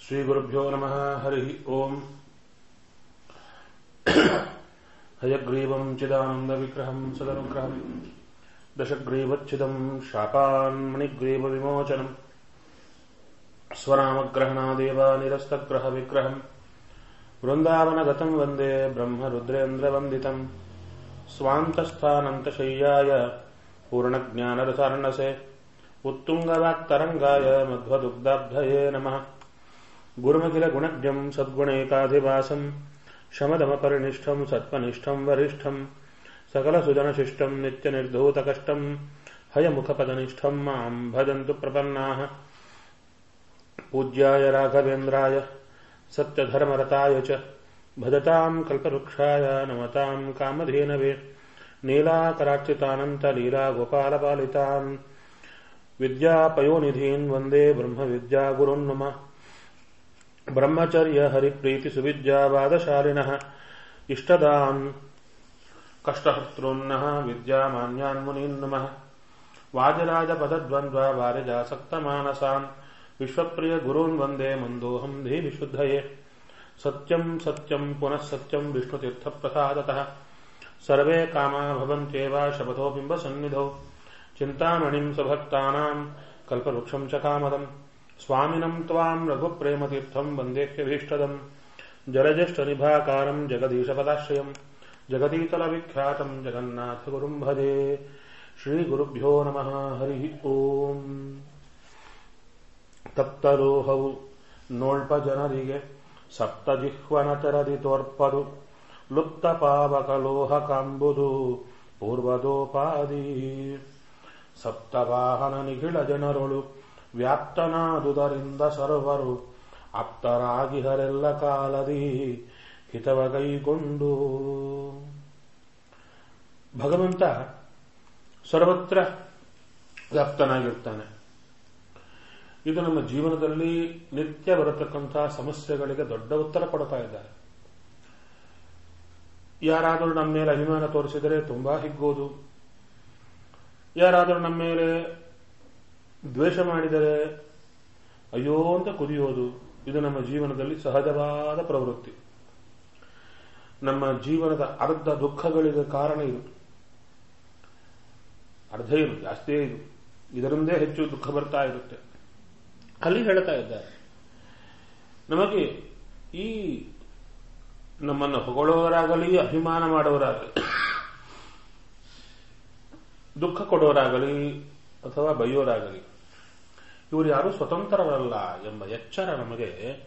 श्रीगुरुभ्यो नमः हरिः ओम् हयग्रीवम् चिदानन्दविग्रहम् सदनुग्रहम् दशग्रीवच्छिदम् शापान्मणिग्रीवविमोचनम् स्वनामग्रहणादेव निरस्तग्रहविग्रहम् वृन्दावनगतम् वन्दे ब्रह्मरुद्रेन्द्रवन्दितम् स्वान्तस्थानन्तशय्याय पूर्णज्ञानरसार्णसे उत्तुङ्गवाक्तरङ्गाय मध्वदुग्धाब्धये नमः गुरुमखिलगुणज्ञम् सद्गुणैकाधिवासम् शमदमपरिनिष्ठम् सत्त्वनिष्ठम् वरिष्ठम् सकलसुजनशिष्टम् नित्यनिर्धूतकष्टम् हयमुखपदनिष्ठम् माम् भजन्तु प्रपन्नाः पूज्याय राघवेन्द्राय सत्यधर्मरताय च भजताम् कल्पवृक्षाय नमताम् कामधेनवे नीलाकरार्चितानन्तलीलागोपालपालितान् विद्यापयोनिधीन् वन्दे ब्रह्मविद्यागुरुन् नम ब्रह्मचर्य हरिप्रीतिसुविद्यावादशालिनः इष्टदान् कष्टहर्तॄन्नः विद्यामान्यान् मुनीन् नमः वाजराजपदद्वन्द्वा वारिजासक्तमानसान् विश्वप्रियगुरून् वन्दे मन्दोऽहम् धीविशुद्धये सत्यम् सत्यम् पुनः सत्यम् विष्णुतीर्थप्रसादतः सर्वे कामा भवन्त्येव शपथो बिम्बसन्निधौ चिन्तामणिम् स्वभक्तानाम् कल्पवृक्षम् च कामदम् स्वामिनम् त्वाम् रघुप्रेमतीर्थम् वन्देह्यभीष्टदम् जलज्येष्ठनिभाकारम् जगदीशपदाश्रयम् जगदीतलविख्यातम् जगन्नाथगुरुम् भजे श्रीगुरुभ्यो नमः हरिः ಓಂ ತಪ್ತರೋಹವು ನೋಳ್ಪ ಜನರಿಗೆ ಸಪ್ತಜಿಹ್ವನ ತೆರದಿ ತೋರ್ಪದು ಲುಪ್ತ ಪಾವಕಲೋಹ ಕಾಂಬುದು ಪೂರ್ವದೋಪಾದಿ ಸಪ್ತವಾಹನ ನಿಖಿಳ ಜನರೊಳು ವ್ಯಾಪ್ತನಾದುದರಿಂದ ಸರ್ವರು ಆಪ್ತರಾಗಿಹರೆಲ್ಲ ಕಾಲದಿ ಹಿತವಗೈಗೊಂಡು ಭಗವಂತ ಸರ್ವತ್ರ ವ್ಯಾಪ್ತನಾಗಿರ್ತಾನೆ ಇದು ನಮ್ಮ ಜೀವನದಲ್ಲಿ ನಿತ್ಯ ಬರತಕ್ಕಂತಹ ಸಮಸ್ಯೆಗಳಿಗೆ ದೊಡ್ಡ ಉತ್ತರ ಕೊಡ್ತಾ ಇದ್ದಾರೆ ಯಾರಾದರೂ ನಮ್ಮ ಮೇಲೆ ಅಭಿಮಾನ ತೋರಿಸಿದರೆ ತುಂಬಾ ಹಿಗ್ಗೋದು ಯಾರಾದರೂ ನಮ್ಮ ಮೇಲೆ ದ್ವೇಷ ಮಾಡಿದರೆ ಅಯ್ಯೋ ಅಂತ ಕುದಿಯೋದು ಇದು ನಮ್ಮ ಜೀವನದಲ್ಲಿ ಸಹಜವಾದ ಪ್ರವೃತ್ತಿ ನಮ್ಮ ಜೀವನದ ಅರ್ಧ ದುಃಖಗಳಿಗೆ ಕಾರಣ ಇದು ಅರ್ಧ ಇದು ಜಾಸ್ತಿಯೇ ಇದು ಇದರಿಂದೇ ಹೆಚ್ಚು ದುಃಖ ಬರ್ತಾ ಇರುತ್ತೆ ಅಲ್ಲಿ ಹೇಳ್ತಾ ಇದ್ದಾರೆ ನಮಗೆ ಈ ನಮ್ಮನ್ನು ಹೊಗಳೋರಾಗಲಿ ಅಭಿಮಾನ ಮಾಡೋರಾಗಲಿ ದುಃಖ ಕೊಡೋರಾಗಲಿ ಅಥವಾ ಬೈಯೋರಾಗಲಿ ಇವರು ಯಾರೂ ಸ್ವತಂತ್ರರಲ್ಲ ಎಂಬ ಎಚ್ಚರ ನಮಗೆ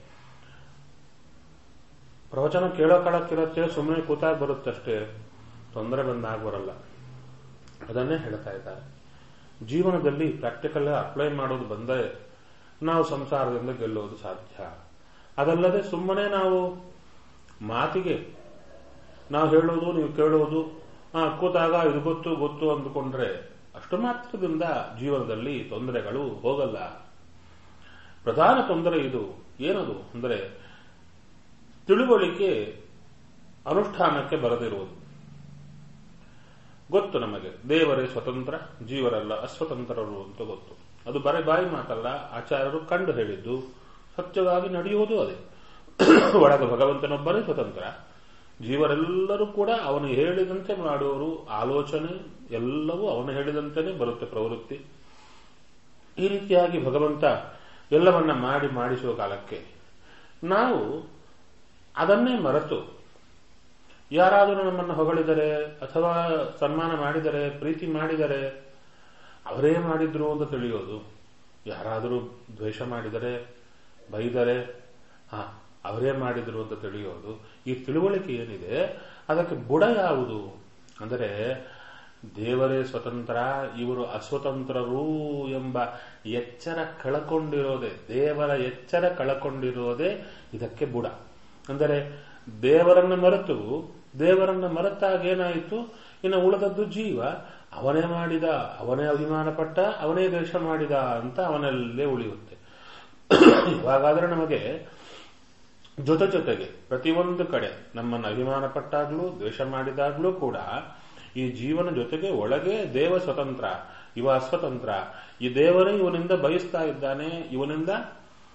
ಪ್ರವಚನ ಕೇಳೋ ಕಾಲಕ್ಕಿರತ್ತೆ ಸುಮ್ಮನೆ ಕೂತಾಗ ಬರುತ್ತಷ್ಟೇ ತೊಂದರೆ ಬಂದಾಗ ಬರಲ್ಲ ಅದನ್ನೇ ಹೇಳ್ತಾ ಇದ್ದಾರೆ ಜೀವನದಲ್ಲಿ ಪ್ರಾಕ್ಟಿಕಲ್ ಅಪ್ಲೈ ಮಾಡೋದು ಬಂದರೆ ನಾವು ಸಂಸಾರದಿಂದ ಗೆಲ್ಲೋದು ಸಾಧ್ಯ ಅದಲ್ಲದೆ ಸುಮ್ಮನೆ ನಾವು ಮಾತಿಗೆ ನಾವು ಹೇಳೋದು ನೀವು ಕೇಳೋದು ಕೂತಾಗ ಇದು ಗೊತ್ತು ಗೊತ್ತು ಅಂದುಕೊಂಡ್ರೆ ಅಷ್ಟು ಮಾತ್ರದಿಂದ ಜೀವನದಲ್ಲಿ ತೊಂದರೆಗಳು ಹೋಗಲ್ಲ ಪ್ರಧಾನ ತೊಂದರೆ ಇದು ಏನದು ಅಂದರೆ ತಿಳುವಳಿಕೆ ಅನುಷ್ಠಾನಕ್ಕೆ ಬರದಿರುವುದು ಗೊತ್ತು ನಮಗೆ ದೇವರೇ ಸ್ವತಂತ್ರ ಜೀವರಲ್ಲ ಅಸ್ವತಂತ್ರರು ಅಂತ ಗೊತ್ತು ಅದು ಬರೀ ಬಾಯಿ ಮಾತಲ್ಲ ಆಚಾರ್ಯರು ಕಂಡು ಹೇಳಿದ್ದು ಸತ್ಯವಾಗಿ ನಡೆಯುವುದು ಅದೇ ಒಳಗ ಭಗವಂತನೊಬ್ಬರೇ ಸ್ವತಂತ್ರ ಜೀವರೆಲ್ಲರೂ ಕೂಡ ಅವನು ಹೇಳಿದಂತೆ ಮಾಡುವರು ಆಲೋಚನೆ ಎಲ್ಲವೂ ಅವನು ಹೇಳಿದಂತೆಯೇ ಬರುತ್ತೆ ಪ್ರವೃತ್ತಿ ಈ ರೀತಿಯಾಗಿ ಭಗವಂತ ಎಲ್ಲವನ್ನ ಮಾಡಿ ಮಾಡಿಸುವ ಕಾಲಕ್ಕೆ ನಾವು ಅದನ್ನೇ ಮರೆತು ಯಾರಾದರೂ ನಮ್ಮನ್ನು ಹೊಗಳಿದರೆ ಅಥವಾ ಸನ್ಮಾನ ಮಾಡಿದರೆ ಪ್ರೀತಿ ಮಾಡಿದರೆ ಅವರೇ ಮಾಡಿದ್ರು ಅಂತ ತಿಳಿಯೋದು ಯಾರಾದರೂ ದ್ವೇಷ ಮಾಡಿದರೆ ಬೈದರೆ ಹಾ ಅವರೇ ಮಾಡಿದ್ರು ಅಂತ ತಿಳಿಯೋದು ಈ ತಿಳುವಳಿಕೆ ಏನಿದೆ ಅದಕ್ಕೆ ಬುಡ ಯಾವುದು ಅಂದರೆ ದೇವರೇ ಸ್ವತಂತ್ರ ಇವರು ಅಸ್ವತಂತ್ರರು ಎಂಬ ಎಚ್ಚರ ಕಳಕೊಂಡಿರೋದೇ ದೇವರ ಎಚ್ಚರ ಕಳಕೊಂಡಿರೋದೇ ಇದಕ್ಕೆ ಬುಡ ಅಂದರೆ ದೇವರನ್ನು ಮರೆತು ದೇವರನ್ನು ಮರೆತಾಗ ಏನಾಯಿತು ಇನ್ನು ಉಳಿದದ್ದು ಜೀವ ಅವನೇ ಮಾಡಿದ ಅವನೇ ಅಭಿಮಾನ ಪಟ್ಟ ಅವನೇ ದ್ವೇಷ ಮಾಡಿದ ಅಂತ ಅವನಲ್ಲೇ ಉಳಿಯುತ್ತೆ ಇವಾಗಾದ್ರೆ ನಮಗೆ ಜೊತೆ ಜೊತೆಗೆ ಪ್ರತಿಯೊಂದು ಕಡೆ ನಮ್ಮನ್ನು ಅಭಿಮಾನ ಪಟ್ಟಾಗ್ಲೂ ದ್ವೇಷ ಮಾಡಿದಾಗ್ಲೂ ಕೂಡ ಈ ಜೀವನ ಜೊತೆಗೆ ಒಳಗೆ ದೇವ ಸ್ವತಂತ್ರ ಇವ ಅಸ್ವತಂತ್ರ ಈ ದೇವರೇ ಇವನಿಂದ ಬಯಸ್ತಾ ಇದ್ದಾನೆ ಇವನಿಂದ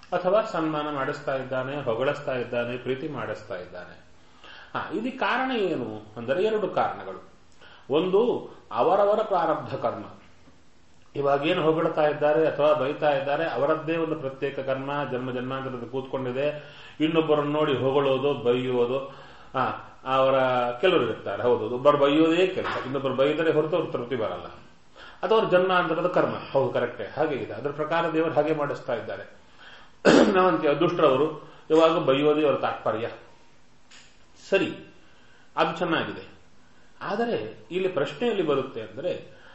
ಅಥವಾ ಸನ್ಮಾನ ಮಾಡಿಸ್ತಾ ಇದ್ದಾನೆ ಹೊಗಳಿಸ್ತಾ ಇದ್ದಾನೆ ಪ್ರೀತಿ ಮಾಡಿಸ್ತಾ ಇದ್ದಾನೆ ಹಾ ಇದು ಕಾರಣ ಏನು ಅಂದರೆ ಎರಡು ಕಾರಣಗಳು ಒಂದು ಅವರವರ ಪ್ರಾರಬ್ಧ ಕರ್ಮ ಇವಾಗೇನು ಹೊಗಳ್ತಾ ಇದ್ದಾರೆ ಅಥವಾ ಬೈತಾ ಇದ್ದಾರೆ ಅವರದ್ದೇ ಒಂದು ಪ್ರತ್ಯೇಕ ಕರ್ಮ ಜನ್ಮ ಜನ್ಮಾಂತರದ ಕೂತ್ಕೊಂಡಿದೆ ಇನ್ನೊಬ್ಬರನ್ನು ನೋಡಿ ಹೊಗಳೋದು ಬೈಯೋದು ಆ ಅವರ ಕೆಲವರು ಇರ್ತಾರೆ ಹೌದು ಒಬ್ಬರು ಬೈಯೋದೇ ಕೆಲಸ ಇನ್ನೊಬ್ಬರು ಬೈದರೆ ಹೊರತು ಅವ್ರ ತೃಪ್ತಿ ಬರಲ್ಲ ಅದು ಅವ್ರ ಜನ್ಮಾಂತರದ ಕರ್ಮ ಹೌದು ಕರೆಕ್ಟೇ ಹಾಗೆ ಇದೆ ಅದರ ಪ್ರಕಾರ ದೇವರು ಹಾಗೆ ಮಾಡಿಸ್ತಾ ಇದ್ದಾರೆ ನಾವಂತೀವಿ ದುಷ್ಟರವರು ಇವಾಗ ಬೈಯೋದೇ ಅವರ ತಾತ್ಪರ್ಯ ಸರಿ ಅದು ಚೆನ್ನಾಗಿದೆ ಆದರೆ ಇಲ್ಲಿ ಪ್ರಶ್ನೆಯಲ್ಲಿ ಬರುತ್ತೆ ಅಂದರೆ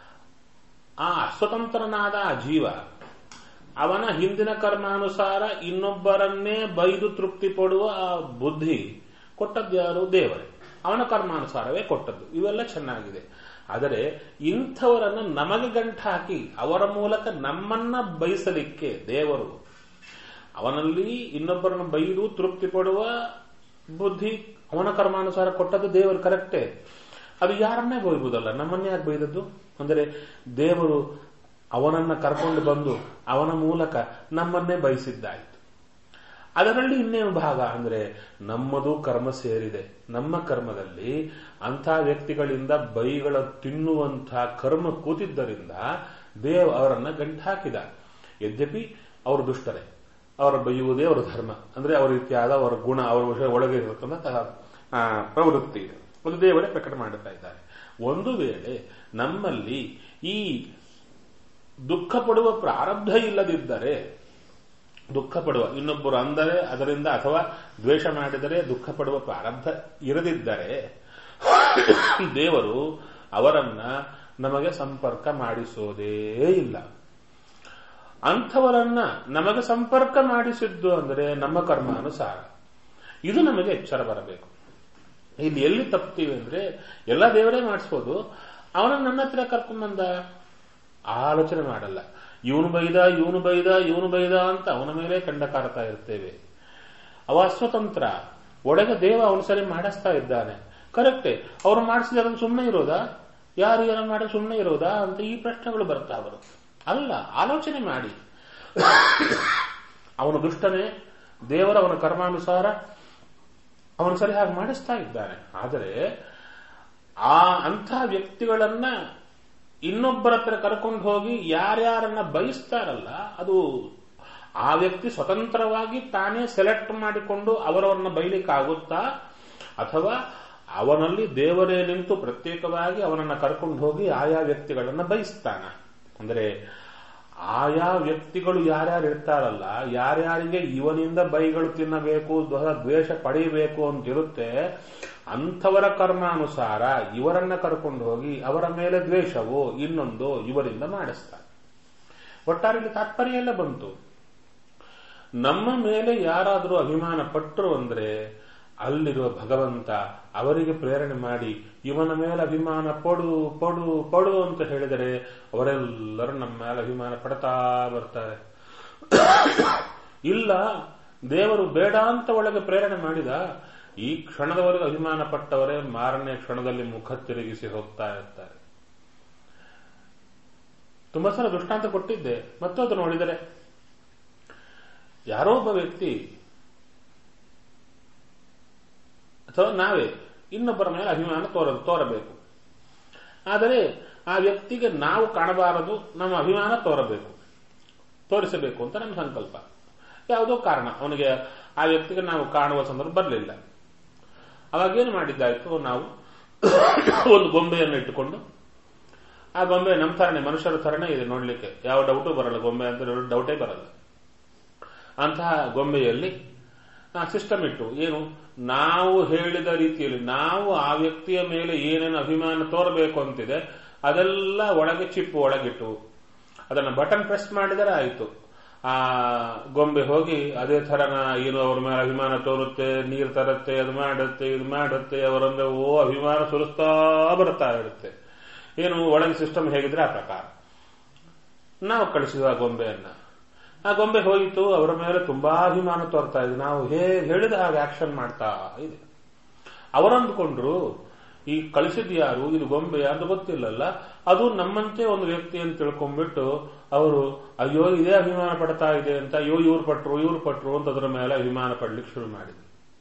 ಆ ಅಸ್ವತಂತ್ರನಾದ ಆ ಜೀವ ಅವನ ಹಿಂದಿನ ಕರ್ಮಾನುಸಾರ ಇನ್ನೊಬ್ಬರನ್ನೇ ಬೈದು ತೃಪ್ತಿ ಪಡುವ ಆ ಬುದ್ಧಿ ಕೊಟ್ಟದ್ದು ಯಾರು ದೇವರೇ ಅವನ ಕರ್ಮಾನುಸಾರವೇ ಕೊಟ್ಟದ್ದು ಇವೆಲ್ಲ ಚೆನ್ನಾಗಿದೆ ಆದರೆ ಇಂಥವರನ್ನು ನಮಗೆ ಗಂಟು ಹಾಕಿ ಅವರ ಮೂಲಕ ನಮ್ಮನ್ನ ಬಯಸಲಿಕ್ಕೆ ದೇವರು ಅವನಲ್ಲಿ ಇನ್ನೊಬ್ಬರನ್ನು ಬೈದು ತೃಪ್ತಿ ಪಡುವ ಬುದ್ಧಿ ಅವನ ಕರ್ಮಾನುಸಾರ ಕೊಟ್ಟದ್ದು ದೇವರು ಕರೆಕ್ಟೇ ಅದು ಯಾರನ್ನೇ ಬೈಬುದಲ್ಲ ನಮ್ಮನ್ನೇ ಯಾಕೆ ಬೈದದ್ದು ಅಂದರೆ ದೇವರು ಅವನನ್ನ ಕರ್ಕೊಂಡು ಬಂದು ಅವನ ಮೂಲಕ ನಮ್ಮನ್ನೇ ಬಯಸಿದ್ದಾಯಿತು ಅದರಲ್ಲಿ ಇನ್ನೇನು ಭಾಗ ಅಂದ್ರೆ ನಮ್ಮದು ಕರ್ಮ ಸೇರಿದೆ ನಮ್ಮ ಕರ್ಮದಲ್ಲಿ ಅಂಥ ವ್ಯಕ್ತಿಗಳಿಂದ ಬೈಗಳ ತಿನ್ನುವಂತಹ ಕರ್ಮ ಕೂತಿದ್ದರಿಂದ ದೇವ್ ಅವರನ್ನ ಗಂಟು ಹಾಕಿದ ಯದ್ಯಪಿ ಅವರು ದುಷ್ಟರೇ ಅವರ ಬೈಯುವುದೇ ಅವರ ಧರ್ಮ ಅಂದ್ರೆ ಅವರ ರೀತಿಯಾದ ಅವರ ಗುಣ ಅವರ ವಿಷಯ ಒಳಗೆ ಇರತಕ್ಕಂಥ ಪ್ರವೃತ್ತಿ ಇದೆ ಅದು ದೇವರೇ ಪ್ರಕಟ ಮಾಡುತ್ತಾ ಇದ್ದಾರೆ ಒಂದು ವೇಳೆ ನಮ್ಮಲ್ಲಿ ಈ ದುಃಖ ಪಡುವ ಪ್ರಾರಬ್ಧ ಇಲ್ಲದಿದ್ದರೆ ದುಃಖ ಪಡುವ ಇನ್ನೊಬ್ಬರು ಅಂದರೆ ಅದರಿಂದ ಅಥವಾ ದ್ವೇಷ ಮಾಡಿದರೆ ದುಃಖ ಪಡುವ ಪ್ರಾರಬ್ಧ ಇರದಿದ್ದರೆ ದೇವರು ಅವರನ್ನ ನಮಗೆ ಸಂಪರ್ಕ ಮಾಡಿಸೋದೇ ಇಲ್ಲ ಅಂಥವರನ್ನ ನಮಗೆ ಸಂಪರ್ಕ ಮಾಡಿಸಿದ್ದು ಅಂದರೆ ನಮ್ಮ ಕರ್ಮಾನುಸಾರ ಇದು ನಮಗೆ ಎಚ್ಚರ ಬರಬೇಕು ಇಲ್ಲಿ ಎಲ್ಲಿ ತಪ್ತೀವಿ ಅಂದ್ರೆ ಎಲ್ಲ ದೇವರೇ ಮಾಡಿಸ್ಬೋದು ಅವನ ನನ್ನ ಹತ್ರ ಕರ್ಕೊಂಬಂದ ಆಲೋಚನೆ ಮಾಡಲ್ಲ ಇವನು ಬೈದ ಇವನು ಬೈದ ಇವನು ಬೈದ ಅಂತ ಅವನ ಮೇಲೆ ಕಂಡ ಕಾರ್ತಾ ಇರ್ತೇವೆ ಅವ ಅಸ್ವತಂತ್ರ ಒಳಗೆ ದೇವ ಅವನ ಸರಿ ಮಾಡಿಸ್ತಾ ಇದ್ದಾನೆ ಕರೆಕ್ಟೇ ಅವ್ರು ಮಾಡಿಸಿದ ಅದನ್ನು ಸುಮ್ಮನೆ ಇರೋದಾ ಯಾರು ಏನೋ ಮಾಡಿ ಸುಮ್ಮನೆ ಇರೋದಾ ಅಂತ ಈ ಪ್ರಶ್ನೆಗಳು ಬರ್ತಾ ಬರುತ್ತೆ ಅಲ್ಲ ಆಲೋಚನೆ ಮಾಡಿ ಅವನು ದುಷ್ಟನೇ ದೇವರ ಅವನ ಕರ್ಮಾನುಸಾರ ಅವನು ಸರಿ ಹಾಗೆ ಮಾಡಿಸ್ತಾ ಇದ್ದಾನೆ ಆದರೆ ಆ ಅಂಥ ವ್ಯಕ್ತಿಗಳನ್ನ ಇನ್ನೊಬ್ಬರ ಹತ್ರ ಕರ್ಕೊಂಡು ಹೋಗಿ ಯಾರ್ಯಾರನ್ನ ಬಯಸ್ತಾರಲ್ಲ ಅದು ಆ ವ್ಯಕ್ತಿ ಸ್ವತಂತ್ರವಾಗಿ ತಾನೇ ಸೆಲೆಕ್ಟ್ ಮಾಡಿಕೊಂಡು ಅವರವನ್ನ ಬೈಲಿಕ್ಕಾಗುತ್ತಾ ಅಥವಾ ಅವನಲ್ಲಿ ದೇವರೇ ನಿಂತು ಪ್ರತ್ಯೇಕವಾಗಿ ಅವನನ್ನ ಕರ್ಕೊಂಡು ಹೋಗಿ ಆಯಾ ವ್ಯಕ್ತಿಗಳನ್ನ ಬಯಸ್ತಾನ ಅಂದರೆ ಆಯಾ ವ್ಯಕ್ತಿಗಳು ಯಾರ್ಯಾರು ಇರ್ತಾರಲ್ಲ ಯಾರ್ಯಾರಿಗೆ ಇವನಿಂದ ಬೈಗಳು ತಿನ್ನಬೇಕು ದ್ವೇಷ ಪಡೆಯಬೇಕು ಅಂತಿರುತ್ತೆ ಅಂಥವರ ಕರ್ಮಾನುಸಾರ ಇವರನ್ನ ಕರ್ಕೊಂಡು ಹೋಗಿ ಅವರ ಮೇಲೆ ದ್ವೇಷವು ಇನ್ನೊಂದು ಇವರಿಂದ ಮಾಡಿಸ್ತಾರೆ ಒಟ್ಟಾರೆ ಇಲ್ಲಿ ತಾತ್ಪರ್ಯ ಎಲ್ಲ ಬಂತು ನಮ್ಮ ಮೇಲೆ ಯಾರಾದರೂ ಅಭಿಮಾನ ಪಟ್ಟರು ಅಂದ್ರೆ ಅಲ್ಲಿರುವ ಭಗವಂತ ಅವರಿಗೆ ಪ್ರೇರಣೆ ಮಾಡಿ ಇವನ ಮೇಲೆ ಅಭಿಮಾನ ಪಡು ಪಡು ಪಡು ಅಂತ ಹೇಳಿದರೆ ಅವರೆಲ್ಲರೂ ನಮ್ಮ ಮೇಲೆ ಅಭಿಮಾನ ಪಡ್ತಾ ಬರ್ತಾರೆ ಇಲ್ಲ ದೇವರು ಬೇಡ ಅಂತ ಒಳಗೆ ಪ್ರೇರಣೆ ಮಾಡಿದ ಈ ಕ್ಷಣದವರೆಗೆ ಅಭಿಮಾನ ಪಟ್ಟವರೇ ಮಾರನೇ ಕ್ಷಣದಲ್ಲಿ ಮುಖ ತಿರುಗಿಸಿ ಹೋಗ್ತಾ ಇರ್ತಾರೆ ತುಂಬಾ ಸಲ ದೃಷ್ಟಾಂತ ಕೊಟ್ಟಿದ್ದೆ ಮತ್ತು ಅದು ನೋಡಿದರೆ ಯಾರೋ ಒಬ್ಬ ವ್ಯಕ್ತಿ ಅಥವಾ ನಾವೇ ಇನ್ನೊಬ್ಬರ ಮೇಲೆ ಅಭಿಮಾನ ತೋರ ತೋರಬೇಕು ಆದರೆ ಆ ವ್ಯಕ್ತಿಗೆ ನಾವು ಕಾಣಬಾರದು ನಮ್ಮ ಅಭಿಮಾನ ತೋರಬೇಕು ತೋರಿಸಬೇಕು ಅಂತ ನಮ್ಮ ಸಂಕಲ್ಪ ಯಾವುದೋ ಕಾರಣ ಅವನಿಗೆ ಆ ವ್ಯಕ್ತಿಗೆ ನಾವು ಕಾಣುವ ಸಂದರ್ಭ ಬರಲಿಲ್ಲ ಅವಾಗೇನು ಮಾಡಿದ್ದಾಯ್ತು ನಾವು ಒಂದು ಗೊಂಬೆಯನ್ನು ಇಟ್ಟುಕೊಂಡು ಆ ಗೊಂಬೆ ನಮ್ಮ ಥರನೇ ಮನುಷ್ಯರ ಥರನೇ ಇದೆ ನೋಡ್ಲಿಕ್ಕೆ ಯಾವ ಡೌಟು ಬರಲ್ಲ ಗೊಂಬೆ ಅಂತ ಡೌಟೇ ಬರಲ್ಲ ಅಂತಹ ಗೊಂಬೆಯಲ್ಲಿ ಸಿಸ್ಟಮ್ ಇಟ್ಟು ಏನು ನಾವು ಹೇಳಿದ ರೀತಿಯಲ್ಲಿ ನಾವು ಆ ವ್ಯಕ್ತಿಯ ಮೇಲೆ ಏನೇನು ಅಭಿಮಾನ ತೋರಬೇಕು ಅಂತಿದೆ ಅದೆಲ್ಲ ಒಳಗೆ ಚಿಪ್ಪು ಒಳಗಿಟ್ಟು ಅದನ್ನು ಬಟನ್ ಪ್ರೆಸ್ ಮಾಡಿದರೆ ಆಯಿತು ಆ ಗೊಂಬೆ ಹೋಗಿ ಅದೇ ಥರನ ಏನು ಅವ್ರ ಮೇಲೆ ಅಭಿಮಾನ ತೋರುತ್ತೆ ನೀರು ತರುತ್ತೆ ಅದು ಮಾಡುತ್ತೆ ಇದು ಮಾಡುತ್ತೆ ಅವರಂದ್ರೆ ಓ ಅಭಿಮಾನ ಸುರಿಸ್ತಾ ಬರ್ತಾ ಇರುತ್ತೆ ಏನು ಒಳಗೆ ಸಿಸ್ಟಮ್ ಹೇಗಿದ್ರೆ ಆ ಪ್ರಕಾರ ನಾವು ಕಳಿಸಿದ ಆ ಗೊಂಬೆಯನ್ನ ಆ ಗೊಂಬೆ ಹೋಯಿತು ಅವರ ಮೇಲೆ ತುಂಬಾ ಅಭಿಮಾನ ತೋರ್ತಾ ಇದೆ ನಾವು ಹೇಗೆ ಹೇಳಿದ ಹಾಗೆ ಆಕ್ಷನ್ ಮಾಡ್ತಾ ಇದೆ ಅವರಂದುಕೊಂಡ್ರು ಈ ಕಳಿಸಿದ್ ಯಾರು ಇದು ಗೊಂಬೆ ಅಂತ ಗೊತ್ತಿಲ್ಲಲ್ಲ ಅದು ನಮ್ಮಂತೆ ಒಂದು ವ್ಯಕ್ತಿ ಅಂತ ತಿಳ್ಕೊಂಡ್ಬಿಟ್ಟು ಅವರು ಅಯ್ಯೋ ಇದೇ ಅಭಿಮಾನ ಪಡ್ತಾ ಇದೆ ಅಂತ ಅಯ್ಯೋ ಇವ್ರು ಪಟ್ರು ಇವ್ರು ಪಟ್ರು ಅಂತ ಅದರ ಮೇಲೆ ಅಭಿಮಾನ ಪಡ್ಲಿಕ್ಕೆ ಶುರು ಮಾಡಿದ್ರು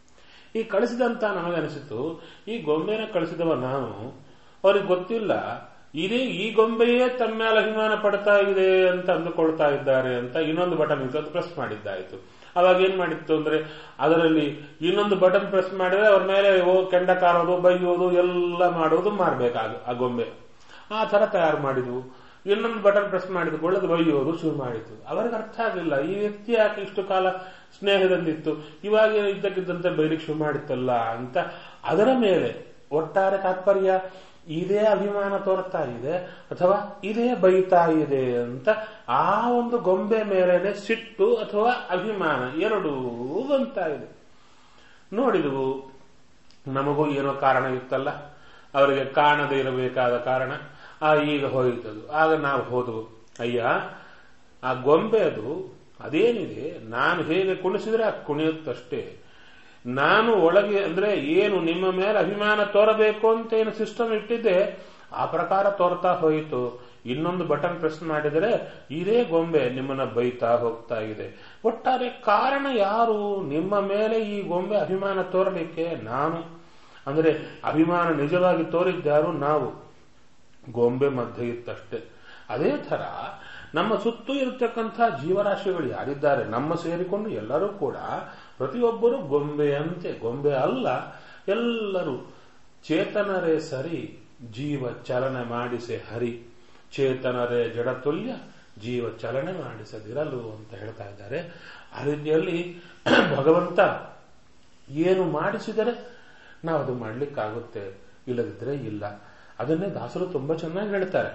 ಈ ಕಳಿಸಿದಂತ ನಮಗನಿಸಿತು ಈ ಗೊಂಬೆನ ಕಳಿಸಿದವ ನಾನು ಅವ್ರಿಗೆ ಗೊತ್ತಿಲ್ಲ ಇದೇ ಈ ಗೊಂಬೆಯೇ ತಮ್ಮ ಮೇಲೆ ಅಭಿಮಾನ ಪಡ್ತಾ ಇದೆ ಅಂತ ಅಂದುಕೊಳ್ತಾ ಇದ್ದಾರೆ ಅಂತ ಇನ್ನೊಂದು ಬಟನ್ ಇತ್ತು ಅದು ಪ್ರೆಸ್ ಮಾಡಿದ್ದಾಯ್ತು ಅವಾಗ ಏನ್ ಮಾಡಿತ್ತು ಅಂದ್ರೆ ಅದರಲ್ಲಿ ಇನ್ನೊಂದು ಬಟನ್ ಪ್ರೆಸ್ ಮಾಡಿದ್ರೆ ಅವ್ರ ಮೇಲೆ ಓ ಕೆಂಡ ಕಾರೋದು ಬೈಯೋದು ಎಲ್ಲ ಮಾಡೋದು ಮಾಡ್ಬೇಕಾಗ ಆ ಗೊಂಬೆ ಆ ತರ ತಯಾರು ಮಾಡಿದ್ವು ಇನ್ನೊಂದು ಬಟನ್ ಪ್ರೆಸ್ ಮಾಡಿದ ಒಳ್ಳೇದು ಬೈಯೋದು ಶುರು ಮಾಡಿತು ಅವರಿಗೆ ಅರ್ಥ ಆಗಲಿಲ್ಲ ಈ ವ್ಯಕ್ತಿ ಯಾಕೆ ಇಷ್ಟು ಕಾಲ ಸ್ನೇಹದಲ್ಲಿತ್ತು ಇವಾಗ ಇದ್ದಕ್ಕಿದ್ದಂತೆ ಬೈಲಿಕ್ಕೆ ಶುರು ಮಾಡಿತ್ತಲ್ಲ ಅಂತ ಅದರ ಮೇಲೆ ಒಟ್ಟಾರೆ ತಾತ್ಪರ್ಯ ಇದೇ ಅಭಿಮಾನ ತೋರ್ತಾ ಇದೆ ಅಥವಾ ಇದೇ ಬೈತಾ ಇದೆ ಅಂತ ಆ ಒಂದು ಗೊಂಬೆ ಮೇಲೇನೆ ಸಿಟ್ಟು ಅಥವಾ ಅಭಿಮಾನ ಎರಡೂ ಬಂತಾ ಇದೆ ನೋಡಿದವು ನಮಗೂ ಏನೋ ಕಾರಣ ಇತ್ತಲ್ಲ ಅವರಿಗೆ ಕಾಣದೇ ಇರಬೇಕಾದ ಕಾರಣ ಆ ಈಗ ಹೋಯಿತದು ಆಗ ನಾವು ಹೋದವು ಅಯ್ಯ ಆ ಗೊಂಬೆ ಅದು ಅದೇನಿದೆ ನಾನು ಹೇಗೆ ಕುಣಿಸಿದ್ರೆ ಆ ಕುಣಿಯುತ್ತಷ್ಟೇ ನಾನು ಒಳಗೆ ಅಂದ್ರೆ ಏನು ನಿಮ್ಮ ಮೇಲೆ ಅಭಿಮಾನ ತೋರಬೇಕು ಅಂತ ಏನು ಸಿಸ್ಟಮ್ ಇಟ್ಟಿದ್ದೆ ಆ ಪ್ರಕಾರ ತೋರ್ತಾ ಹೋಯಿತು ಇನ್ನೊಂದು ಬಟನ್ ಪ್ರೆಸ್ ಮಾಡಿದರೆ ಇದೇ ಗೊಂಬೆ ನಿಮ್ಮನ್ನ ಬೈತಾ ಹೋಗ್ತಾ ಇದೆ ಒಟ್ಟಾರೆ ಕಾರಣ ಯಾರು ನಿಮ್ಮ ಮೇಲೆ ಈ ಗೊಂಬೆ ಅಭಿಮಾನ ತೋರಲಿಕ್ಕೆ ನಾನು ಅಂದ್ರೆ ಅಭಿಮಾನ ನಿಜವಾಗಿ ತೋರಿದ್ಯಾರು ನಾವು ಗೊಂಬೆ ಮಧ್ಯೆ ಇತ್ತಷ್ಟೇ ಅದೇ ತರ ನಮ್ಮ ಸುತ್ತೂ ಇರತಕ್ಕಂಥ ಜೀವರಾಶಿಗಳು ಯಾರಿದ್ದಾರೆ ನಮ್ಮ ಸೇರಿಕೊಂಡು ಎಲ್ಲರೂ ಕೂಡ ಪ್ರತಿಯೊಬ್ಬರು ಗೊಂಬೆಯಂತೆ ಗೊಂಬೆ ಅಲ್ಲ ಎಲ್ಲರೂ ಚೇತನರೇ ಸರಿ ಜೀವ ಚಲನೆ ಮಾಡಿಸೆ ಹರಿ ಚೇತನರೇ ಜಡತುಲ್ಯ ಜೀವ ಚಲನೆ ಮಾಡಿಸದಿರಲು ಅಂತ ಹೇಳ್ತಾ ಇದ್ದಾರೆ ಆ ರೀತಿಯಲ್ಲಿ ಭಗವಂತ ಏನು ಮಾಡಿಸಿದರೆ ನಾವು ಅದು ಮಾಡ್ಲಿಕ್ಕಾಗುತ್ತೆ ಇಲ್ಲದಿದ್ರೆ ಇಲ್ಲ ಅದನ್ನೇ ದಾಸರು ತುಂಬಾ ಚೆನ್ನಾಗಿ ಹೇಳ್ತಾರೆ